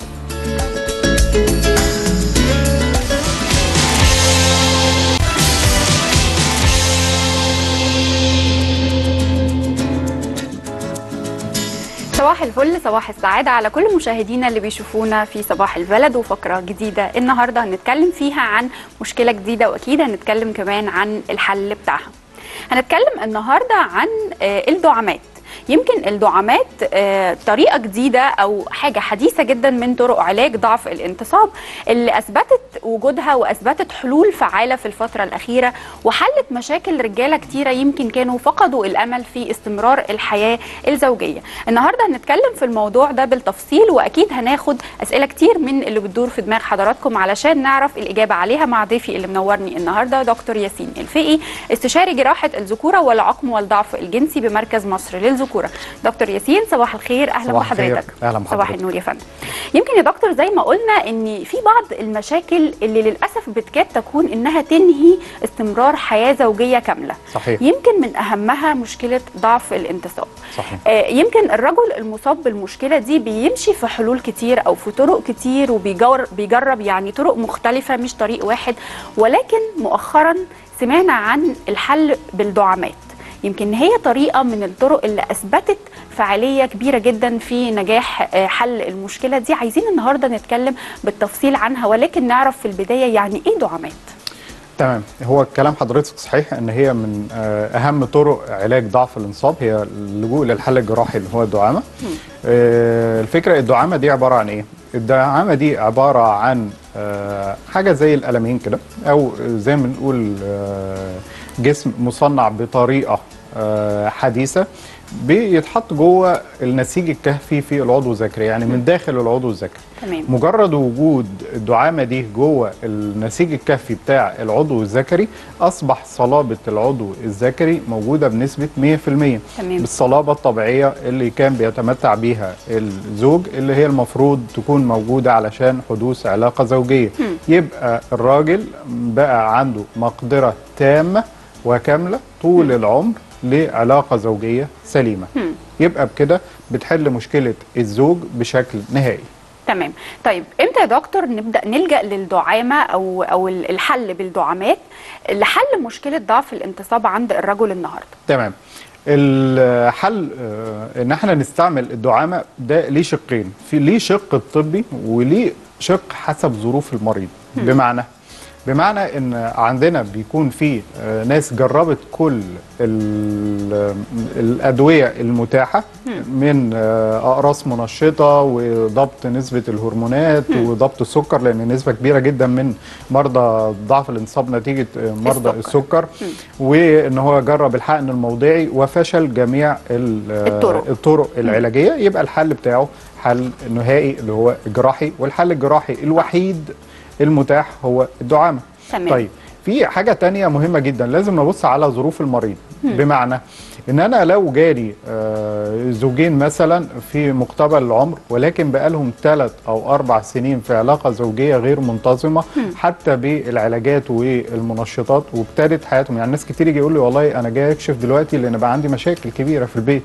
G: صباح الفل صباح السعادة على كل مشاهدينا اللي بيشوفونا في صباح البلد وفقرة جديدة النهاردة هنتكلم فيها عن مشكلة جديدة وأكيد هنتكلم كمان عن الحل بتاعها هنتكلم النهاردة عن آه، الدعامات يمكن الدعامات آه، طريقة جديدة أو حاجة حديثة جدا من طرق علاج ضعف الانتصاب اللي أثبتت وجودها وأثبتت حلول فعالة في الفترة الأخيرة وحلت مشاكل رجالة كتيرة يمكن كانوا فقدوا الأمل في استمرار الحياة الزوجية النهاردة هنتكلم في الموضوع ده بالتفصيل وأكيد هناخد أسئلة كتير من اللي بتدور في دماغ حضراتكم علشان نعرف الإجابة عليها مع ضيفي اللي منورني النهاردة دكتور ياسين الفقي استشاري جراحة الذكورة والعقم والضعف الجنسي بمركز مصر للذكورة دكتور ياسين صباح الخير أهلا
H: صباح الخير.
G: بحضرتك
H: أهلا بحضرتك.
G: صباح النور يا فندم يمكن يا دكتور زي ما قلنا ان في بعض المشاكل اللي للاسف بتكاد تكون انها تنهي استمرار حياه زوجيه كامله
H: صحيح.
G: يمكن من اهمها مشكله ضعف الانتصاب
H: صحيح.
G: آه يمكن الرجل المصاب بالمشكله دي بيمشي في حلول كتير او في طرق كتير وبيجرب بيجرب يعني طرق مختلفه مش طريق واحد ولكن مؤخرا سمعنا عن الحل بالدعامات يمكن هي طريقه من الطرق اللي اثبتت فعاليه كبيره جدا في نجاح آه، حل المشكله دي عايزين النهارده نتكلم بالتفصيل عنها ولكن نعرف في البدايه يعني ايه دعامات
H: تمام هو كلام حضرتك صحيح ان هي من آه، اهم طرق علاج ضعف الانصاب هي اللجوء للحل الجراحي اللي هو الدعامه آه، الفكره الدعامه دي عباره عن ايه الدعامه دي عباره عن آه، حاجه زي القلمين كده او زي ما بنقول آه، جسم مصنع بطريقه آه، حديثه بيتحط جوه النسيج الكهفي في العضو الذكري يعني من داخل العضو الذكري
G: تمام
H: مجرد وجود الدعامه دي جوه النسيج الكهفي بتاع العضو الذكري اصبح صلابه العضو الذكري موجوده بنسبه 100%
G: تمام.
H: بالصلابه الطبيعيه اللي كان بيتمتع بيها الزوج اللي هي المفروض تكون موجوده علشان حدوث علاقه زوجيه يبقى الراجل بقى عنده مقدره تامه وكامله طول العمر لعلاقه زوجيه سليمه يبقى بكده بتحل مشكله الزوج بشكل نهائي
G: تمام طيب امتى يا دكتور نبدا نلجا للدعامه او او الحل بالدعامات لحل مشكله ضعف الانتصاب عند الرجل النهارده
H: تمام الحل آه، ان احنا نستعمل الدعامه ده ليه شقين في ليه شق الطبي وليه شق حسب ظروف المريض بمعنى بمعنى ان عندنا بيكون في آه، ناس جربت كل ال- الادويه المتاحه من آه، اقراص منشطه وضبط نسبه الهرمونات وضبط السكر لان نسبه كبيره جدا من مرضى ضعف الانتصاب نتيجه آه، مرضى
G: السكر.
H: السكر وان هو جرب الحقن الموضعي وفشل جميع ال- آه،
G: الطرق.
H: الطرق العلاجيه يبقى الحل بتاعه حل نهائي اللي هو جراحي والحل الجراحي الوحيد المتاح هو الدعامه
G: تمام.
H: طيب في حاجه تانية مهمه جدا لازم نبص على ظروف المريض بمعنى ان انا لو جالي آه، زوجين مثلا في مقتبل العمر ولكن بقالهم ثلاث او اربع سنين في علاقه زوجيه غير منتظمه حتى بالعلاجات والمنشطات وابتدت حياتهم يعني ناس كتير يجي يقول لي والله انا جاي اكشف دلوقتي لان بقى عندي مشاكل كبيره في البيت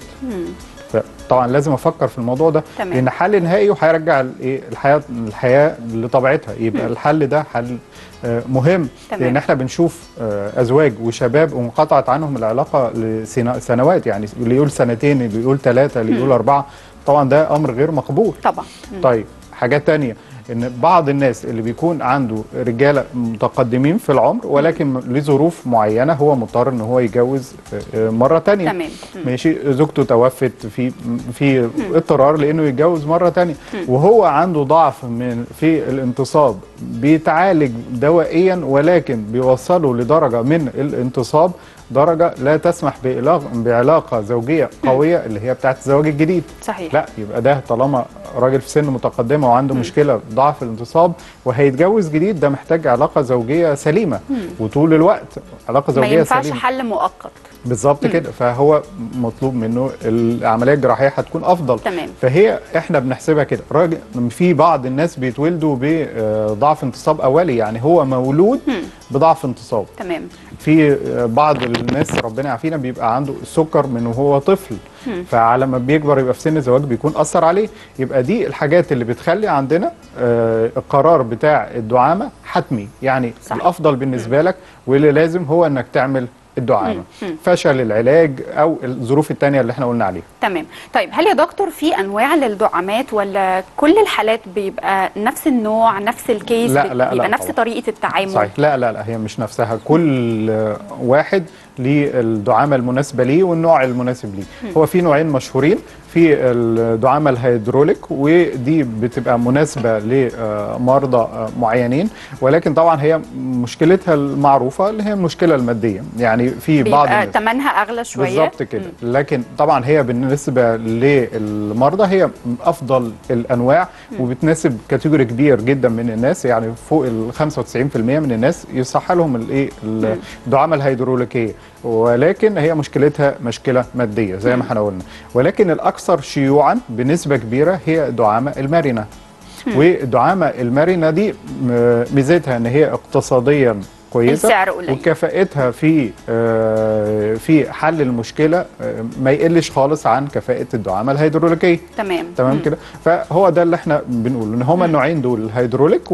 H: طبعا لازم افكر في الموضوع ده
G: تمام.
H: لان حل نهائي وهيرجع الايه الحياه الحياه لطبيعتها يبقى الحل ده حل آه، مهم
G: تمام.
H: لان احنا بنشوف آه، ازواج وشباب وانقطعت عنهم العلاقه لسنوات يعني اللي يقول سنتين اللي يقول ثلاثه اللي يقول اربعه طبعا ده امر غير مقبول
G: طبعا مم.
H: طيب حاجات تانية ان بعض الناس اللي بيكون عنده رجاله متقدمين في العمر ولكن لظروف معينه هو مضطر ان هو يتجوز آه، مره تانية
G: تمام. مم.
H: ماشي زوجته توفت في في اضطرار لانه يتجوز مره تانية وهو عنده ضعف من في الانتصاب بيتعالج دوائيا ولكن بيوصله لدرجه من الانتصاب درجه لا تسمح بعلاقه بعلاقه زوجيه قويه اللي هي بتاعت الزواج الجديد
G: صحيح
H: لا يبقى ده طالما راجل في سن متقدمه وعنده مشكله ضعف الانتصاب وهيتجوز جديد ده محتاج علاقه زوجيه سليمه وطول الوقت علاقه
G: ما
H: زوجيه
G: ينفعش
H: سليمه
G: حل مؤقت
H: بالظبط كده فهو مطلوب منه العمليه الجراحيه هتكون افضل
G: تمام.
H: فهي احنا بنحسبها كده راجل في بعض الناس بيتولدوا بضعف انتصاب اولي يعني هو مولود بضعف انتصاب
G: تمام
H: في بعض الناس ربنا يعافينا بيبقى عنده السكر من وهو طفل فعلى ما بيكبر يبقى في سن الزواج بيكون اثر عليه يبقى دي الحاجات اللي بتخلي عندنا آه، القرار بتاع الدعامه حتمي يعني
G: صح.
H: الافضل بالنسبه لك واللي لازم هو انك تعمل الدعامه فشل العلاج او الظروف التانية اللي احنا قلنا عليها
G: تمام طيب هل يا دكتور في انواع للدعامات ولا كل الحالات بيبقى نفس النوع نفس الكيس
H: لا، لا، لا
G: بيبقى نفس
H: طبعا.
G: طريقه التعامل
H: صحيح لا لا لا هي مش نفسها كل آه، واحد ليه الدعامه المناسبه ليه والنوع المناسب ليه هو في نوعين مشهورين في الدعامه الهيدروليك ودي بتبقى مناسبه لمرضى معينين ولكن طبعا هي مشكلتها المعروفه اللي هي المشكله الماديه يعني في بعض
G: بيبقى
H: الناس
G: ثمنها اغلى شويه
H: بالظبط كده لكن طبعا هي بالنسبه للمرضى هي افضل الانواع وبتناسب كاتيجوري كبير جدا من الناس يعني فوق ال 95% من الناس يصح لهم الايه الدعامه الهيدروليكيه ولكن هي مشكلتها مشكله ماديه زي ما احنا قلنا ولكن الاكثر شيوعا بنسبه كبيره هي الدعامه المرنه والدعامه المرنه دي م- ميزتها ان هي اقتصاديا كويسه
G: السعر قليل.
H: وكفاءتها في آه، في حل المشكله آه، ما يقلش خالص عن كفاءه الدعامه الهيدروليكيه
G: تمام
H: تمام
G: مم.
H: كده فهو ده اللي احنا بنقوله ان هما النوعين دول الهيدروليك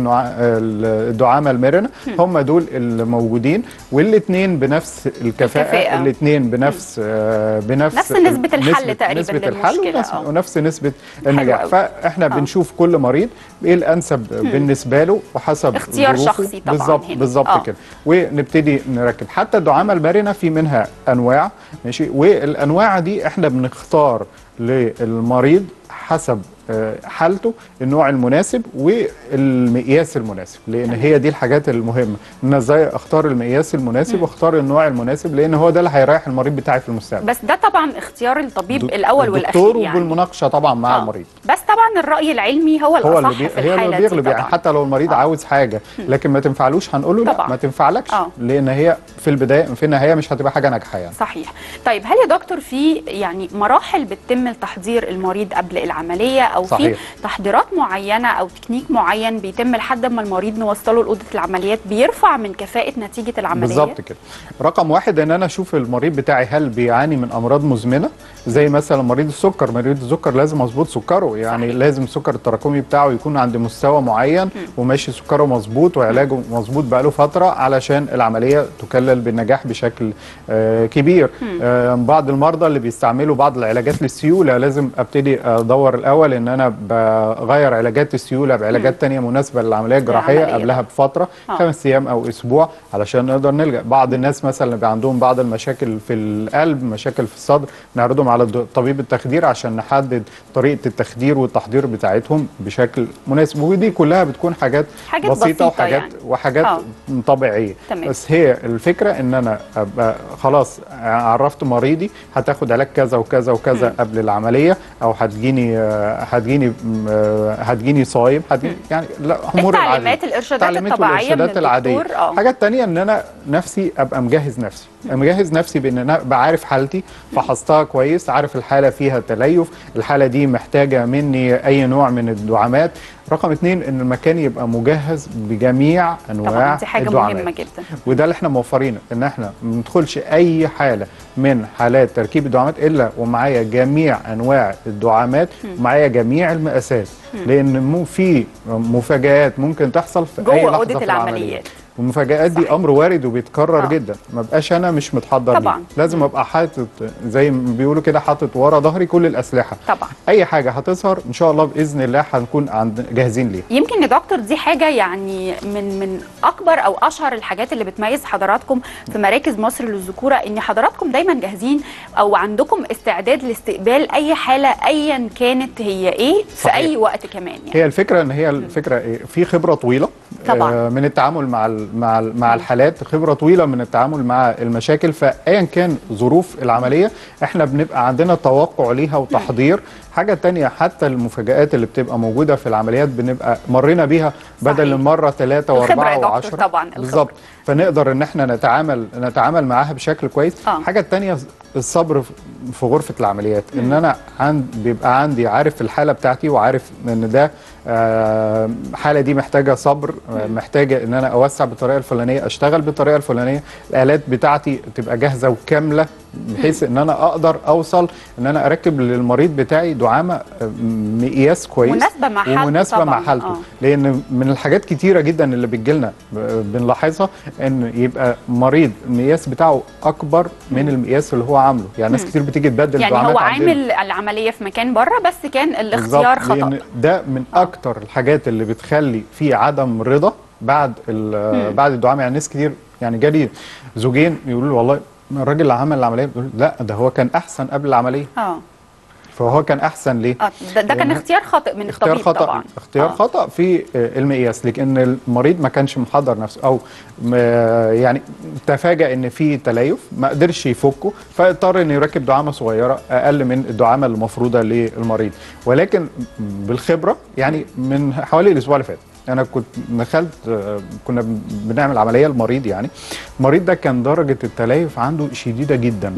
H: والدعامه المرنه هما دول الموجودين والاثنين بنفس الكفاءه
G: الكفاءة.
H: الاثنين بنفس آه، بنفس
G: نفس نسبة الحل
H: نسبة-
G: تقريباً
H: نسبه الحل
G: للمشكلة،
H: ونفس,
G: آه.
H: ونفس نسبه النجاح
G: أوي.
H: فاحنا
G: آه.
H: بنشوف كل مريض ايه الانسب بالنسبه له وحسب
G: اختيار
H: ظروفه.
G: شخصي طبعاً
H: بالظبط
G: هنا.
H: بالظبط
G: آه.
H: كده ونبتدي نركب حتى الدعامه المرنه في منها انواع ماشي والانواع دي احنا بنختار للمريض حسب آه، حالته النوع المناسب والمقياس المناسب لان هي دي الحاجات المهمه ان ازاي اختار المقياس المناسب واختار النوع المناسب لان هو ده اللي هيريح المريض بتاعي في المستقبل
G: بس ده طبعا اختيار الطبيب
H: دك-
G: الاول
H: الدكتور
G: والاخير يعني
H: وبالمناقشه طبعا مع
G: آه.
H: المريض
G: بس طبعا الراي العلمي هو
H: هو
G: الاصح
H: اللي بي...
G: في
H: هي
G: الحاله
H: اللي بيغلب
G: دي
H: يعني
G: طبعا
H: حتى لو المريض
G: آه.
H: عاوز حاجه لكن ما تنفعلوش هنقول له لا
G: طبعا.
H: ما تنفعلكش
G: آه.
H: لان هي في البدايه في النهايه مش هتبقى حاجه ناجحه يعني
G: صحيح طيب هل يا دكتور في يعني مراحل بتتم لتحضير المريض قبل العمليه او
H: صحيح.
G: في تحضيرات معينه او تكنيك معين بيتم لحد ما المريض نوصله لاوضه العمليات بيرفع من كفاءه نتيجه العمليه
H: بالظبط كده رقم واحد ان انا اشوف المريض بتاعي هل بيعاني من امراض مزمنه زي مثلا مريض السكر مريض السكر لازم مظبوط سكره يعني
G: صحيح.
H: صحيح. لازم السكر التراكمي بتاعه يكون عند مستوى معين وماشي سكره مظبوط وعلاجه مظبوط بقاله فتره علشان العمليه تكلل بالنجاح بشكل آه كبير آه بعض المرضى اللي بيستعملوا بعض العلاجات للسيوله لازم ابتدي ادور الاول ان انا بغير علاجات السيوله بعلاجات تانية مناسبه للعمليه الجراحيه
G: العملية.
H: قبلها بفتره
G: آه.
H: خمس ايام او اسبوع علشان نقدر نلجا بعض الناس مثلا اللي بيبقى عندهم بعض المشاكل في القلب مشاكل في الصدر نعرضهم على الد- طبيب التخدير عشان نحدد طريقه التخدير والتحضير بتاعتهم بشكل مناسب ودي كلها بتكون حاجات,
G: حاجات
H: بسيطه
G: بسيطة
H: وحاجات
G: يعني.
H: وحاجات
G: آه.
H: طبيعيه
G: تمام.
H: بس هي الفكره ان انا ابقى خلاص عرفت مريضي هتاخد علاج كذا وكذا وكذا قبل العمليه او هتجيني آه، هتجيني آه، هتجيني صايم هتجيني يعني لا امور
G: التعليمات
H: العادية.
G: الارشادات
H: التعليمات
G: الطبيعيه من
H: والارشادات العاديه
G: الدكتور اه
H: حاجه تانية ان انا نفسي ابقى مجهز نفسي مجهز نفسي بان انا ابقى عارف حالتي فحصتها كويس عارف الحاله فيها تليف الحاله دي محتاجه مني اي نوع من الدعامات رقم اتنين ان المكان يبقى مجهز بجميع انواع
G: طبعا دي حاجه
H: الدعامات
G: مهمه جدا
H: وده اللي احنا موفرينه ان احنا ما ندخلش اي حاله من حالات تركيب الدعامات الا ومعايا جميع انواع الدعامات ومعايا جميع المقاسات لان مو في مفاجآت ممكن تحصل في
G: جوه
H: اي لحظه
G: أوضة
H: في
G: العمليات.
H: والمفاجآت دي
G: صحيح.
H: امر وارد وبيتكرر
G: آه.
H: جدا ما بقاش انا مش متحضر
G: طبعاً.
H: ليه. لازم ابقى حاطط زي ما بيقولوا كده حاطط ورا ظهري كل الاسلحه
G: طبعا
H: اي حاجه هتظهر ان شاء الله باذن الله هنكون عند جاهزين ليها
G: يمكن يا دكتور دي حاجة يعني من من أكبر أو أشهر الحاجات اللي بتميز حضراتكم في مراكز مصر للذكورة إن حضراتكم دايما جاهزين أو عندكم استعداد لاستقبال أي حالة أيا كانت هي إيه في
H: صحيح.
G: أي وقت كمان يعني
H: هي الفكره ان هي الفكره إيه؟ في خبره طويله
G: طبعاً.
H: آه، من التعامل مع ال مع ال مع الحالات خبره طويله من التعامل مع المشاكل فايا كان ظروف العمليه احنا بنبقى عندنا توقع ليها وتحضير حاجه تانية حتى المفاجآت اللي بتبقى موجوده في العمليات بنبقى مرينا بيها بدل
G: صحيح.
H: المره ثلاثة
G: الخبرة
H: واربعة
G: يا دكتور
H: وعشرة
G: طبعاً، الخبرة.
H: بالظبط فنقدر ان احنا نتعامل نتعامل معاها بشكل كويس
G: آه.
H: حاجه التانية الصبر في- في غرفه العمليات ان انا عند بيبقى عندي عارف الحاله بتاعتي وعارف ان ده آه، الحاله دي محتاجه صبر آه، محتاجه ان انا اوسع بالطريقه الفلانيه اشتغل بالطريقه الفلانيه الالات بتاعتي تبقى جاهزه وكامله بحيث ان انا اقدر اوصل ان انا اركب للمريض بتاعي دعامه آه، مقياس كويس
G: مناسبة مع حالته
H: ومناسبه مع
G: طبعاً،
H: حالته
G: آه.
H: لان من الحاجات كتيره جدا اللي بتجيلنا ب- بنلاحظها ان يبقى مريض المقياس بتاعه اكبر من المقياس اللي هو عامله يعني ناس كتير بتيجي تبدل
G: يعني
H: دعامات
G: هو
H: عندنا.
G: عامل العملية في مكان بره بس كان الاختيار
H: بالظبط،
G: خطأ
H: لان ده من اكتر الحاجات اللي بتخلي في عدم رضا بعد ال- بعد الدعامه يعني ناس كتير يعني جالي زوجين يقولوا لي والله الراجل اللي عمل العمليه بيقول لا ده هو كان احسن قبل العمليه
G: اه
H: فهو كان احسن ليه؟
G: آه، ده, ده كان
H: لأن
G: اختيار خاطئ من
H: اختيار
G: الطبيب
H: خطا
G: طبعا
H: اختيار
G: آه.
H: خطا في آه، المقياس لان المريض ما كانش محضر نفسه او م- يعني تفاجأ ان في تليف ما قدرش يفكه فاضطر انه يركب دعامه صغيره اقل من الدعامه المفروضه للمريض ولكن بالخبره يعني من حوالي الاسبوع اللي فات انا كنت دخلت آه، كنا بن- بنعمل عمليه لمريض يعني المريض ده كان درجه التليف عنده شديده جدا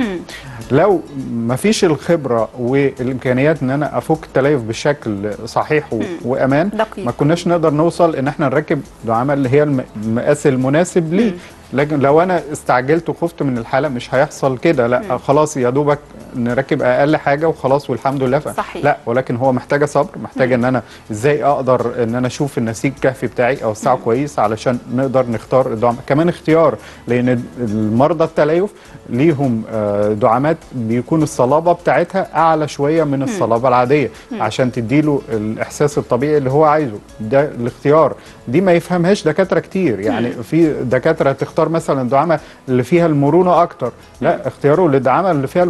H: لو ما فيش الخبره والامكانيات ان انا افك التليف بشكل صحيح و... وامان
G: دقيق.
H: ما كناش نقدر نوصل ان احنا نركب دعامه اللي هي الم- المقاس المناسب ليه لكن لو انا استعجلت وخفت من الحاله مش هيحصل كده لا خلاص يا دوبك نركب اقل حاجه وخلاص والحمد لله ف...
G: صحيح.
H: لا ولكن هو محتاجه صبر محتاجه ان انا ازاي اقدر ان انا اشوف النسيج الكهفي بتاعي اوسعه كويس علشان نقدر نختار الدعامه كمان اختيار لان المرضى التليف ليهم آه، دعامات بيكون الصلابه بتاعتها اعلى شويه من الصلابه العاديه عشان تديله الاحساس الطبيعي اللي هو عايزه ده الاختيار دي ما يفهمهاش دكاتره كتير يعني في دكاتره تختار مثلا الدعامه اللي فيها المرونه اكتر لا اختياره للدعامه اللي فيها المرونه اكتر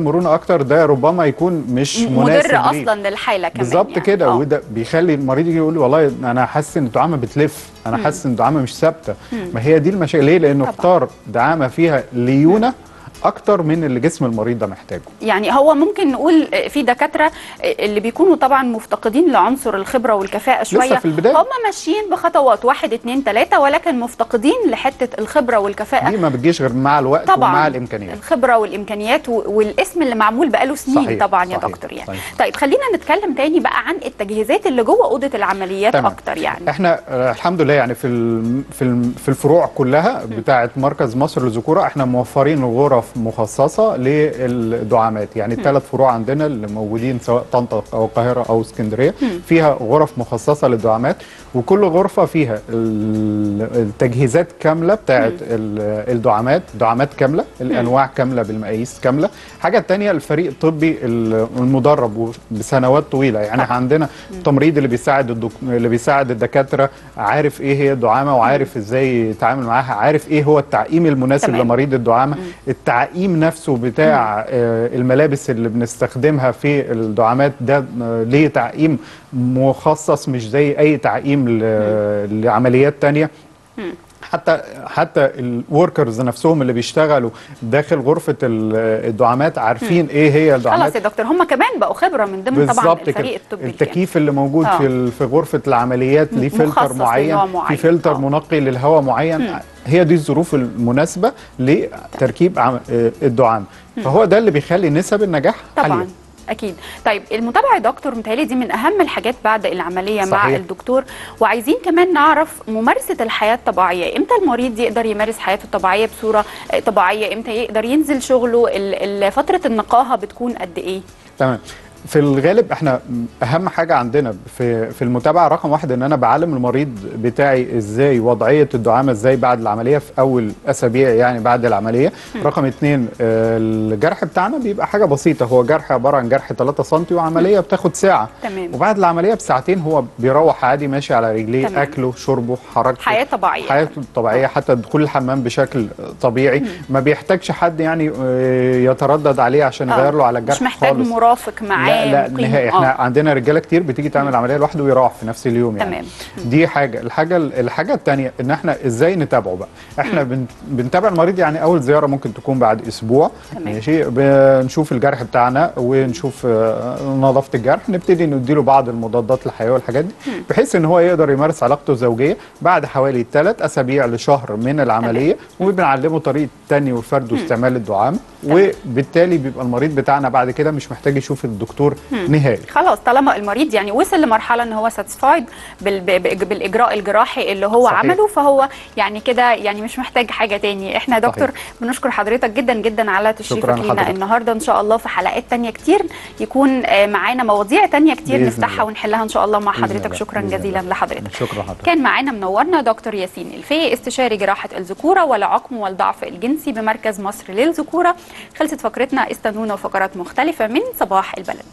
H: اكتر ده ربما يكون مش مناسب
G: مضر
H: ليه.
G: اصلا للحاله كمان
H: بالظبط
G: يعني.
H: كده
G: آه.
H: وده بيخلي المريض يجي يقول لي والله انا حاسس ان الدعامه بتلف انا حاسس ان الدعامه مش ثابته ما هي دي المشاكل ليه لانه
G: طبعا.
H: اختار دعامه فيها ليونه اكتر من اللي جسم المريض ده محتاجه
G: يعني هو ممكن نقول في دكاتره اللي بيكونوا طبعا مفتقدين لعنصر الخبره والكفاءه شويه
H: في البداية.
G: هم ماشيين بخطوات واحد اتنين تلاته ولكن مفتقدين لحته الخبره والكفاءه
H: دي ما بتجيش غير مع الوقت
G: طبعا
H: ومع الامكانيات
G: الخبره والامكانيات و- والاسم اللي معمول بقاله سنين
H: صحيح،
G: طبعا يا
H: صحيح،
G: دكتور يعني
H: صحيح.
G: طيب خلينا نتكلم تاني بقى عن التجهيزات اللي جوه اوضه العمليات
H: تمام.
G: اكتر يعني
H: احنا آه، الحمد لله يعني في الم- في الم- في الفروع كلها بتاعه مركز مصر للذكوره احنا موفرين غرف مخصصه للدعامات يعني الثلاث فروع عندنا اللي موجودين سواء طنطا او القاهره او اسكندريه فيها غرف مخصصه للدعامات وكل غرفه فيها ال- التجهيزات كامله بتاعه ال- الدعامات دعامات كامله الانواع كامله بالمقاييس كامله حاجه تانية الفريق الطبي ال- المدرب بسنوات طويله يعني احنا عندنا التمريض اللي بيساعد الدك... اللي بيساعد الدكاتره عارف ايه هي الدعامه وعارف ازاي يتعامل معاها عارف ايه هو التعقيم المناسب
G: تمام.
H: لمريض الدعامه التعقيم نفسه بتاع آه، الملابس اللي بنستخدمها في الدعامات ده آه، ليه تعقيم مخصص مش زي اي تعقيم ل- لعمليات تانية حتى حتى الوركرز نفسهم اللي بيشتغلوا داخل غرفه ال- الدعامات عارفين ايه هي الدعامات
G: خلاص يا دكتور هم كمان بقوا خبره من ضمن طبعا
H: بالظبط
G: الفريق
H: كده
G: الطبي اللي
H: التكييف اللي موجود
G: آه.
H: في ال- في غرفه العمليات ليه
G: مخصص
H: فلتر
G: لنوع
H: معين
G: معين.
H: في فلتر
G: آه.
H: منقي للهواء معين هي دي الظروف المناسبه لتركيب عم- آه، الدعامه فهو ده اللي بيخلي نسب النجاح
G: طبعا
H: عاليه
G: اكيد طيب المتابعه يا دكتور متهيألي دي من اهم الحاجات بعد العمليه مع
H: صحيح.
G: الدكتور وعايزين كمان نعرف ممارسه الحياه الطبيعيه امتى المريض يقدر يمارس حياته الطبيعيه بصوره آه، طبيعيه امتى يقدر ينزل شغله ال- ال- فتره النقاهه بتكون قد ايه
H: تمام في الغالب احنا اهم حاجه عندنا في في المتابعه رقم واحد ان انا بعلم المريض بتاعي ازاي وضعيه الدعامه ازاي بعد العمليه في اول اسابيع يعني بعد العمليه رقم اتنين آه، الجرح بتاعنا بيبقى حاجه بسيطه هو جرح عباره عن جرح 3 سم وعمليه بتاخد ساعه
G: تمام.
H: وبعد العمليه بساعتين هو بيروح عادي ماشي على رجليه
G: تمام.
H: اكله شربه حركته
G: حياه طبيعيه
H: حياته الطبيعيه حتى دخول الحمام بشكل طبيعي ما بيحتاجش حد يعني آه، يتردد عليه عشان
G: آه،
H: يغير له على الجرح
G: مش محتاج
H: خالص.
G: مرافق معاه
H: لا لا
G: مقيم.
H: نهائي احنا
G: آه.
H: عندنا رجاله كتير بتيجي تعمل عمليه لوحده ويروح في نفس اليوم يعني
G: تمام.
H: دي حاجه الحاجه الحاجه الثانيه ان احنا ازاي نتابعه بقى احنا بن بنتابع المريض يعني اول زياره ممكن تكون بعد اسبوع
G: تمام.
H: ماشي بنشوف الجرح بتاعنا ونشوف آه، نظافه الجرح نبتدي نديله بعض المضادات الحيويه والحاجات دي بحيث ان هو يقدر يمارس علاقته الزوجيه بعد حوالي ثلاث اسابيع لشهر من العمليه وبنعلمه طريقه تاني وفرد واستعمال الدعامه وبالتالي بيبقى المريض بتاعنا بعد كده مش محتاج يشوف الدكتور نهائي
G: خلاص طالما المريض يعني وصل لمرحله ان هو ساتسفايد بالاجراء الجراحي اللي هو
H: صحيح.
G: عمله فهو يعني كده يعني مش محتاج حاجه تاني احنا يا دكتور
H: صحيح.
G: بنشكر حضرتك جدا جدا على
H: شكراً
G: تشريفك لينا
H: لحضرتك.
G: النهارده ان شاء الله في حلقات تانية كتير يكون آه، معانا مواضيع تانية كتير
H: بإذن
G: نفتحها
H: الله.
G: ونحلها ان شاء الله مع
H: بإذن
G: حضرتك
H: الله.
G: شكرا
H: بإذن
G: جزيلا
H: الله.
G: لحضرتك
H: شكرا حضرتك
G: كان معانا منورنا دكتور ياسين الفي استشاري جراحه الذكوره والعقم والضعف الجنسي بمركز مصر للذكوره خلصت فقرتنا استنونا وفقرات مختلفه من صباح البلد